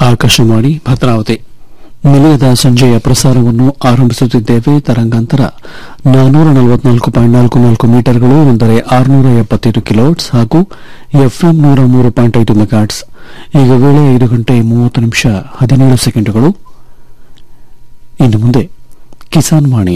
ಆಕಾಶವಾಣಿ ಭದ್ರಾವತಿ ನಿಲಯದ ಸಂಜೆಯ ಪ್ರಸಾರವನ್ನು ಆರಂಭಿಸುತ್ತಿದ್ದೇವೆ ತರಂಗಾಂತರ ನಾನ್ನೂರ ನಲವತ್ನಾಲ್ಕು ಪಾಯಿಂಟ್ ನಾಲ್ಕು ನಾಲ್ಕು ಮೀಟರ್ಗಳು ಅಂದರೆ ಆರುನೂರ ಎಪ್ಪತ್ತೈದು ಕಿಲೋಟ್ಸ್ ಹಾಗೂ ಎಫ್ಎಂ ನೂರ ಮೂರು ಪಾಯಿಂಟ್ ಐದು ಮೆಗಾಟ್ಸ್ ಈಗ ವೇಳೆ ಐದು ಗಂಟೆ ಮೂವತ್ತು ನಿಮಿಷ ಹದಿನೇಳು ಸೆಕೆಂಡುಗಳು ಇನ್ನು ಮುಂದೆ ಕಿಸಾನ್ ವಾಣಿ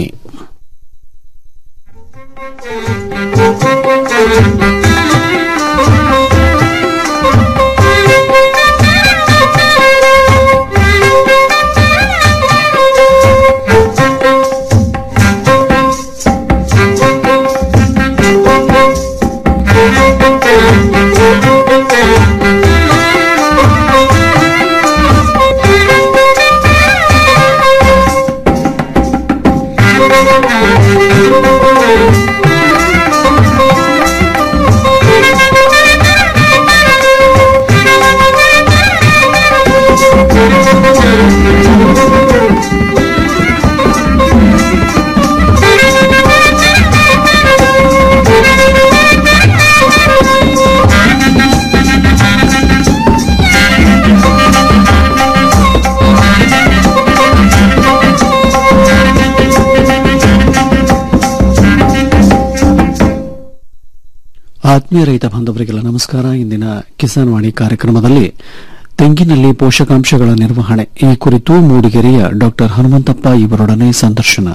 ಆತ್ಮೀಯ ರೈತ ಬಾಂಧವರಿಗೆಲ್ಲ ನಮಸ್ಕಾರ ಇಂದಿನ ಕಿಸಾನ್ ವಾಣಿ ಕಾರ್ಯಕ್ರಮದಲ್ಲಿ ತೆಂಗಿನಲ್ಲಿ ಪೋಷಕಾಂಶಗಳ ನಿರ್ವಹಣೆ ಈ ಕುರಿತು ಮೂಡಿಗೆರೆಯ ಡಾಕ್ಟರ್ ಹನುಮಂತಪ್ಪ ಇವರೊಡನೆ ಸಂದರ್ಶನ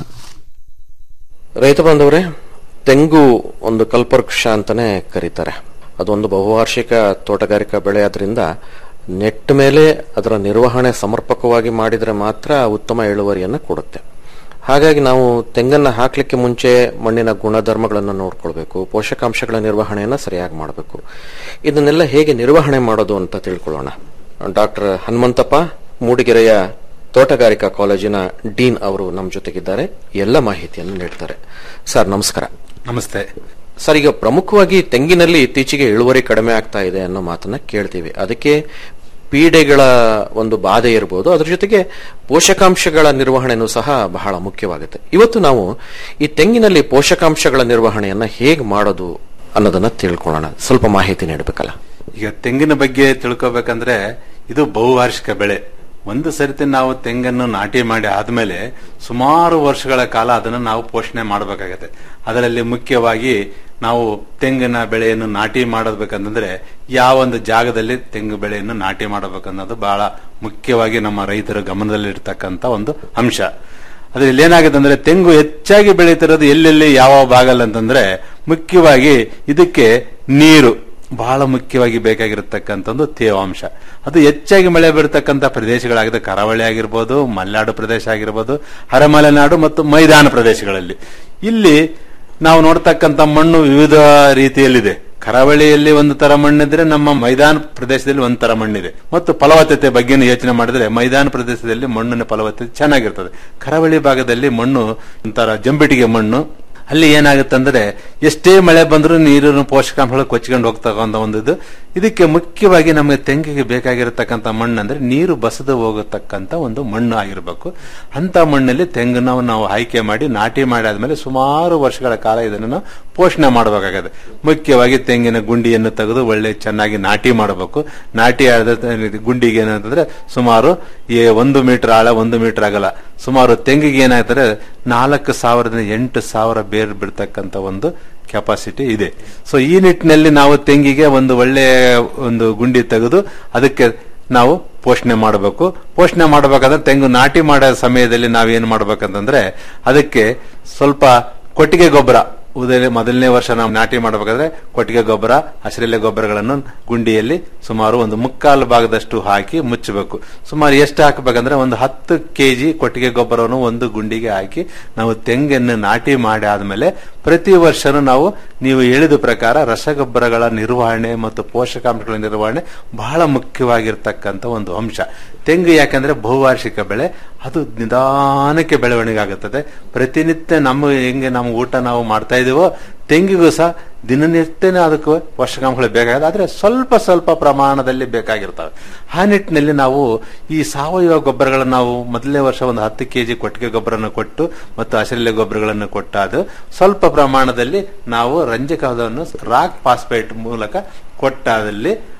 ರೈತ ಬಾಂಧವರೇ ತೆಂಗು ಒಂದು ಕಲ್ಪವೃಕ್ಷ ಅಂತಾನೆ ಕರೀತಾರೆ ಅದೊಂದು ಬಹುವಾರ್ಷಿಕ ತೋಟಗಾರಿಕಾ ಬೆಳೆ ಆದ್ರಿಂದ ನೆಟ್ಟ ಮೇಲೆ ಅದರ ನಿರ್ವಹಣೆ ಸಮರ್ಪಕವಾಗಿ ಮಾಡಿದರೆ ಮಾತ್ರ ಉತ್ತಮ ಇಳುವರಿಯನ್ನು ಕೊಡುತ್ತೆ ಹಾಗಾಗಿ ನಾವು ತೆಂಗನ್ನ ಹಾಕ್ಲಿಕ್ಕೆ ಮುಂಚೆ ಮಣ್ಣಿನ ಗುಣಧರ್ಮಗಳನ್ನು ನೋಡ್ಕೊಳ್ಬೇಕು ಪೋಷಕಾಂಶಗಳ ನಿರ್ವಹಣೆಯನ್ನು ಸರಿಯಾಗಿ ಮಾಡಬೇಕು ಇದನ್ನೆಲ್ಲ ಹೇಗೆ ನಿರ್ವಹಣೆ ಮಾಡೋದು ಅಂತ ತಿಳ್ಕೊಳ್ಳೋಣ ಡಾಕ್ಟರ್ ಹನುಮಂತಪ್ಪ ಮೂಡಿಗೆರೆಯ ತೋಟಗಾರಿಕಾ ಕಾಲೇಜಿನ ಡೀನ್ ಅವರು ನಮ್ಮ ಜೊತೆಗಿದ್ದಾರೆ ಎಲ್ಲ ಮಾಹಿತಿಯನ್ನು ನೀಡ್ತಾರೆ ಸರ್ ನಮಸ್ಕಾರ ನಮಸ್ತೆ ಸರ್ ಈಗ ಪ್ರಮುಖವಾಗಿ ತೆಂಗಿನಲ್ಲಿ ಇತ್ತೀಚೆಗೆ ಇಳುವರಿ ಕಡಿಮೆ ಆಗ್ತಾ ಇದೆ ಅನ್ನೋ ಮಾತನ್ನ ಕೇಳ್ತೀವಿ ಅದಕ್ಕೆ ಪೀಡೆಗಳ ಒಂದು ಬಾಧೆ ಇರಬಹುದು ಅದ್ರ ಜೊತೆಗೆ ಪೋಷಕಾಂಶಗಳ ನಿರ್ವಹಣೆನೂ ಸಹ ಬಹಳ ಮುಖ್ಯವಾಗುತ್ತೆ ಇವತ್ತು ನಾವು ಈ ತೆಂಗಿನಲ್ಲಿ ಪೋಷಕಾಂಶಗಳ ನಿರ್ವಹಣೆಯನ್ನ ಹೇಗೆ ಮಾಡೋದು ಅನ್ನೋದನ್ನ ತಿಳ್ಕೊಳ್ಳೋಣ ಸ್ವಲ್ಪ ಮಾಹಿತಿ ನೀಡಬೇಕಲ್ಲ ಈಗ ತೆಂಗಿನ ಬಗ್ಗೆ ತಿಳ್ಕೊಬೇಕಂದ್ರೆ ಇದು ಬಹುವಾರ್ಷಿಕ ಬೆಳೆ ಒಂದು ಸರಿತಿ ನಾವು ತೆಂಗನ್ನು ನಾಟಿ ಮಾಡಿ ಆದ್ಮೇಲೆ ಸುಮಾರು ವರ್ಷಗಳ ಕಾಲ ಅದನ್ನು ನಾವು ಪೋಷಣೆ ಮಾಡಬೇಕಾಗತ್ತೆ ಅದರಲ್ಲಿ ಮುಖ್ಯವಾಗಿ ನಾವು ತೆಂಗಿನ ಬೆಳೆಯನ್ನು ನಾಟಿ ಮಾಡಬೇಕಂತಂದ್ರೆ ಯಾವ ಒಂದು ಜಾಗದಲ್ಲಿ ತೆಂಗು ಬೆಳೆಯನ್ನು ನಾಟಿ ಮಾಡಬೇಕನ್ನೋದು ಬಹಳ ಮುಖ್ಯವಾಗಿ ನಮ್ಮ ರೈತರ ಗಮನದಲ್ಲಿರ್ತಕ್ಕಂಥ ಒಂದು ಅಂಶ ಅದ್ರಲ್ಲಿ ಏನಾಗುತ್ತೆ ಅಂದ್ರೆ ತೆಂಗು ಹೆಚ್ಚಾಗಿ ಬೆಳೀತಿರೋದು ಎಲ್ಲೆಲ್ಲಿ ಯಾವ ಭಾಗಲ್ಲಿ ಅಂತಂದ್ರೆ ಮುಖ್ಯವಾಗಿ ಇದಕ್ಕೆ ನೀರು ಬಹಳ ಮುಖ್ಯವಾಗಿ ಬೇಕಾಗಿರತಕ್ಕಂಥ ಒಂದು ತೇವಾಂಶ ಅದು ಹೆಚ್ಚಾಗಿ ಮಳೆ ಬೀರತಕ್ಕಂಥ ಪ್ರದೇಶಗಳಾಗಿದೆ ಕರಾವಳಿ ಆಗಿರ್ಬೋದು ಮಲೆನಾಡು ಪ್ರದೇಶ ಆಗಿರ್ಬೋದು ಹರಮಲೆನಾಡು ಮತ್ತು ಮೈದಾನ ಪ್ರದೇಶಗಳಲ್ಲಿ ಇಲ್ಲಿ ನಾವು ನೋಡ್ತಕ್ಕಂಥ ಮಣ್ಣು ವಿವಿಧ ರೀತಿಯಲ್ಲಿದೆ ಕರಾವಳಿಯಲ್ಲಿ ಒಂದು ತರ ಮಣ್ಣಿದ್ರೆ ನಮ್ಮ ಮೈದಾನ ಪ್ರದೇಶದಲ್ಲಿ ಒಂದು ತರ ಮಣ್ಣಿದೆ ಮತ್ತು ಫಲವತ್ತತೆ ಬಗ್ಗೆ ಯೋಚನೆ ಮಾಡಿದ್ರೆ ಮೈದಾನ ಪ್ರದೇಶದಲ್ಲಿ ಮಣ್ಣಿನ ಫಲವತ್ತತೆ ಚೆನ್ನಾಗಿರ್ತದೆ ಕರಾವಳಿ ಭಾಗದಲ್ಲಿ ಮಣ್ಣು ಒಂಥರ ಜಂಬಿಟಿಗೆ ಮಣ್ಣು ಅಲ್ಲಿ ಏನಾಗುತ್ತೆ ಅಂದ್ರೆ ಎಷ್ಟೇ ಮಳೆ ಬಂದರೂ ನೀರಿನ ಪೋಷಕಾಂಶಗಳು ಕೊಚ್ಕೊಂಡು ಹೋಗ್ತಕ್ಕಂಥ ಒಂದು ಇದು ಇದಕ್ಕೆ ಮುಖ್ಯವಾಗಿ ನಮಗೆ ತೆಂಗಿಗೆ ಬೇಕಾಗಿರತಕ್ಕಂಥ ಮಣ್ಣು ಅಂದ್ರೆ ನೀರು ಬಸದು ಹೋಗತಕ್ಕಂಥ ಒಂದು ಮಣ್ಣು ಆಗಿರಬೇಕು ಅಂತ ಮಣ್ಣಲ್ಲಿ ತೆಂಗನ್ನ ನಾವು ಆಯ್ಕೆ ಮಾಡಿ ನಾಟಿ ಮಾಡಾದ್ಮೇಲೆ ಸುಮಾರು ವರ್ಷಗಳ ಕಾಲ ಇದನ್ನು ನಾವು ಪೋಷಣೆ ಮಾಡಬೇಕಾಗತ್ತೆ ಮುಖ್ಯವಾಗಿ ತೆಂಗಿನ ಗುಂಡಿಯನ್ನು ತೆಗೆದು ಒಳ್ಳೆ ಚೆನ್ನಾಗಿ ನಾಟಿ ಮಾಡಬೇಕು ನಾಟಿ ಆದ ಗುಂಡಿಗೆ ಏನಂತಂದ್ರೆ ಸುಮಾರು ಈ ಒಂದು ಮೀಟರ್ ಆಳ ಒಂದು ಮೀಟರ್ ಆಗಲ್ಲ ಸುಮಾರು ತೆಂಗಿಗೆ ಏನಾಗ್ತದೆ ನಾಲ್ಕು ಸಾವಿರದಿಂದ ಎಂಟು ಸಾವಿರ ಬೇರು ಬಿಡ್ತಕ್ಕಂಥ ಒಂದು ಕೆಪಾಸಿಟಿ ಇದೆ ಸೊ ಈ ನಿಟ್ಟಿನಲ್ಲಿ ನಾವು ತೆಂಗಿಗೆ ಒಂದು ಒಳ್ಳೆ ಒಂದು ಗುಂಡಿ ತೆಗೆದು ಅದಕ್ಕೆ ನಾವು ಪೋಷಣೆ ಮಾಡಬೇಕು ಪೋಷಣೆ ಮಾಡಬೇಕಾದ್ರೆ ತೆಂಗು ನಾಟಿ ಮಾಡೋ ಸಮಯದಲ್ಲಿ ನಾವೇನ್ ಮಾಡ್ಬೇಕಂತಂದ್ರೆ ಅದಕ್ಕೆ ಸ್ವಲ್ಪ ಕೊಟ್ಟಿಗೆ ಗೊಬ್ಬರ ಉದಯ ಮೊದಲನೇ ವರ್ಷ ನಾವು ನಾಟಿ ಮಾಡಬೇಕಾದ್ರೆ ಕೊಟ್ಟಿಗೆ ಗೊಬ್ಬರ ಹಸಿರೆಲೆ ಗೊಬ್ಬರಗಳನ್ನು ಗುಂಡಿಯಲ್ಲಿ ಸುಮಾರು ಒಂದು ಮುಕ್ಕಾಲು ಭಾಗದಷ್ಟು ಹಾಕಿ ಮುಚ್ಚಬೇಕು ಸುಮಾರು ಎಷ್ಟು ಹಾಕಬೇಕಂದ್ರೆ ಒಂದು ಹತ್ತು ಕೆಜಿ ಕೊಟ್ಟಿಗೆ ಗೊಬ್ಬರವನ್ನು ಒಂದು ಗುಂಡಿಗೆ ಹಾಕಿ ನಾವು ತೆಂಗನ್ನು ನಾಟಿ ಮಾಡಿ ಆದ್ಮೇಲೆ ಪ್ರತಿ ವರ್ಷನೂ ನಾವು ನೀವು ಹೇಳಿದ ಪ್ರಕಾರ ರಸಗೊಬ್ಬರಗಳ ನಿರ್ವಹಣೆ ಮತ್ತು ಪೋಷಕಾಂಶಗಳ ನಿರ್ವಹಣೆ ಬಹಳ ಮುಖ್ಯವಾಗಿರ್ತಕ್ಕಂಥ ಒಂದು ಅಂಶ ತೆಂಗು ಯಾಕಂದ್ರೆ ಬಹುವಾರ್ಷಿಕ ಬೆಳೆ ಅದು ನಿಧಾನಕ್ಕೆ ಬೆಳವಣಿಗೆ ಆಗುತ್ತದೆ ಪ್ರತಿನಿತ್ಯ ನಮ್ಮ ಹೆಂಗೆ ನಮ್ಮ ಊಟ ನಾವು ಮಾಡ್ತಾ ಇದೀವೋ ತೆಂಗಿಗೂ ಸಹ ದಿನನಿತ್ಯನೇ ಅದಕ್ಕೆ ಪೋಷಕಾಂಶಗಳು ಬೇಕಾಗಿದೆ ಆದ್ರೆ ಸ್ವಲ್ಪ ಸ್ವಲ್ಪ ಪ್ರಮಾಣದಲ್ಲಿ ಬೇಕಾಗಿರ್ತವೆ ಆ ನಿಟ್ಟಿನಲ್ಲಿ ನಾವು ಈ ಸಾವಯವ ಗೊಬ್ಬರಗಳನ್ನು ನಾವು ಮೊದಲನೇ ವರ್ಷ ಒಂದು ಹತ್ತು ಕೆಜಿ ಕೊಟ್ಟಿಗೆ ಗೊಬ್ಬರನ ಕೊಟ್ಟು ಮತ್ತು ಹಸಿರೆಲೆ ಗೊಬ್ಬರಗಳನ್ನು ಕೊಟ್ಟಾದು ಸ್ವಲ್ಪ ಪ್ರಮಾಣದಲ್ಲಿ ನಾವು ರಂಜಕವನ್ನು ರಾಕ್ ಫಾಸ್ಫೇಟ್ ಮೂಲಕ ಕೊಟ್ಟಾದಲ್ಲಿ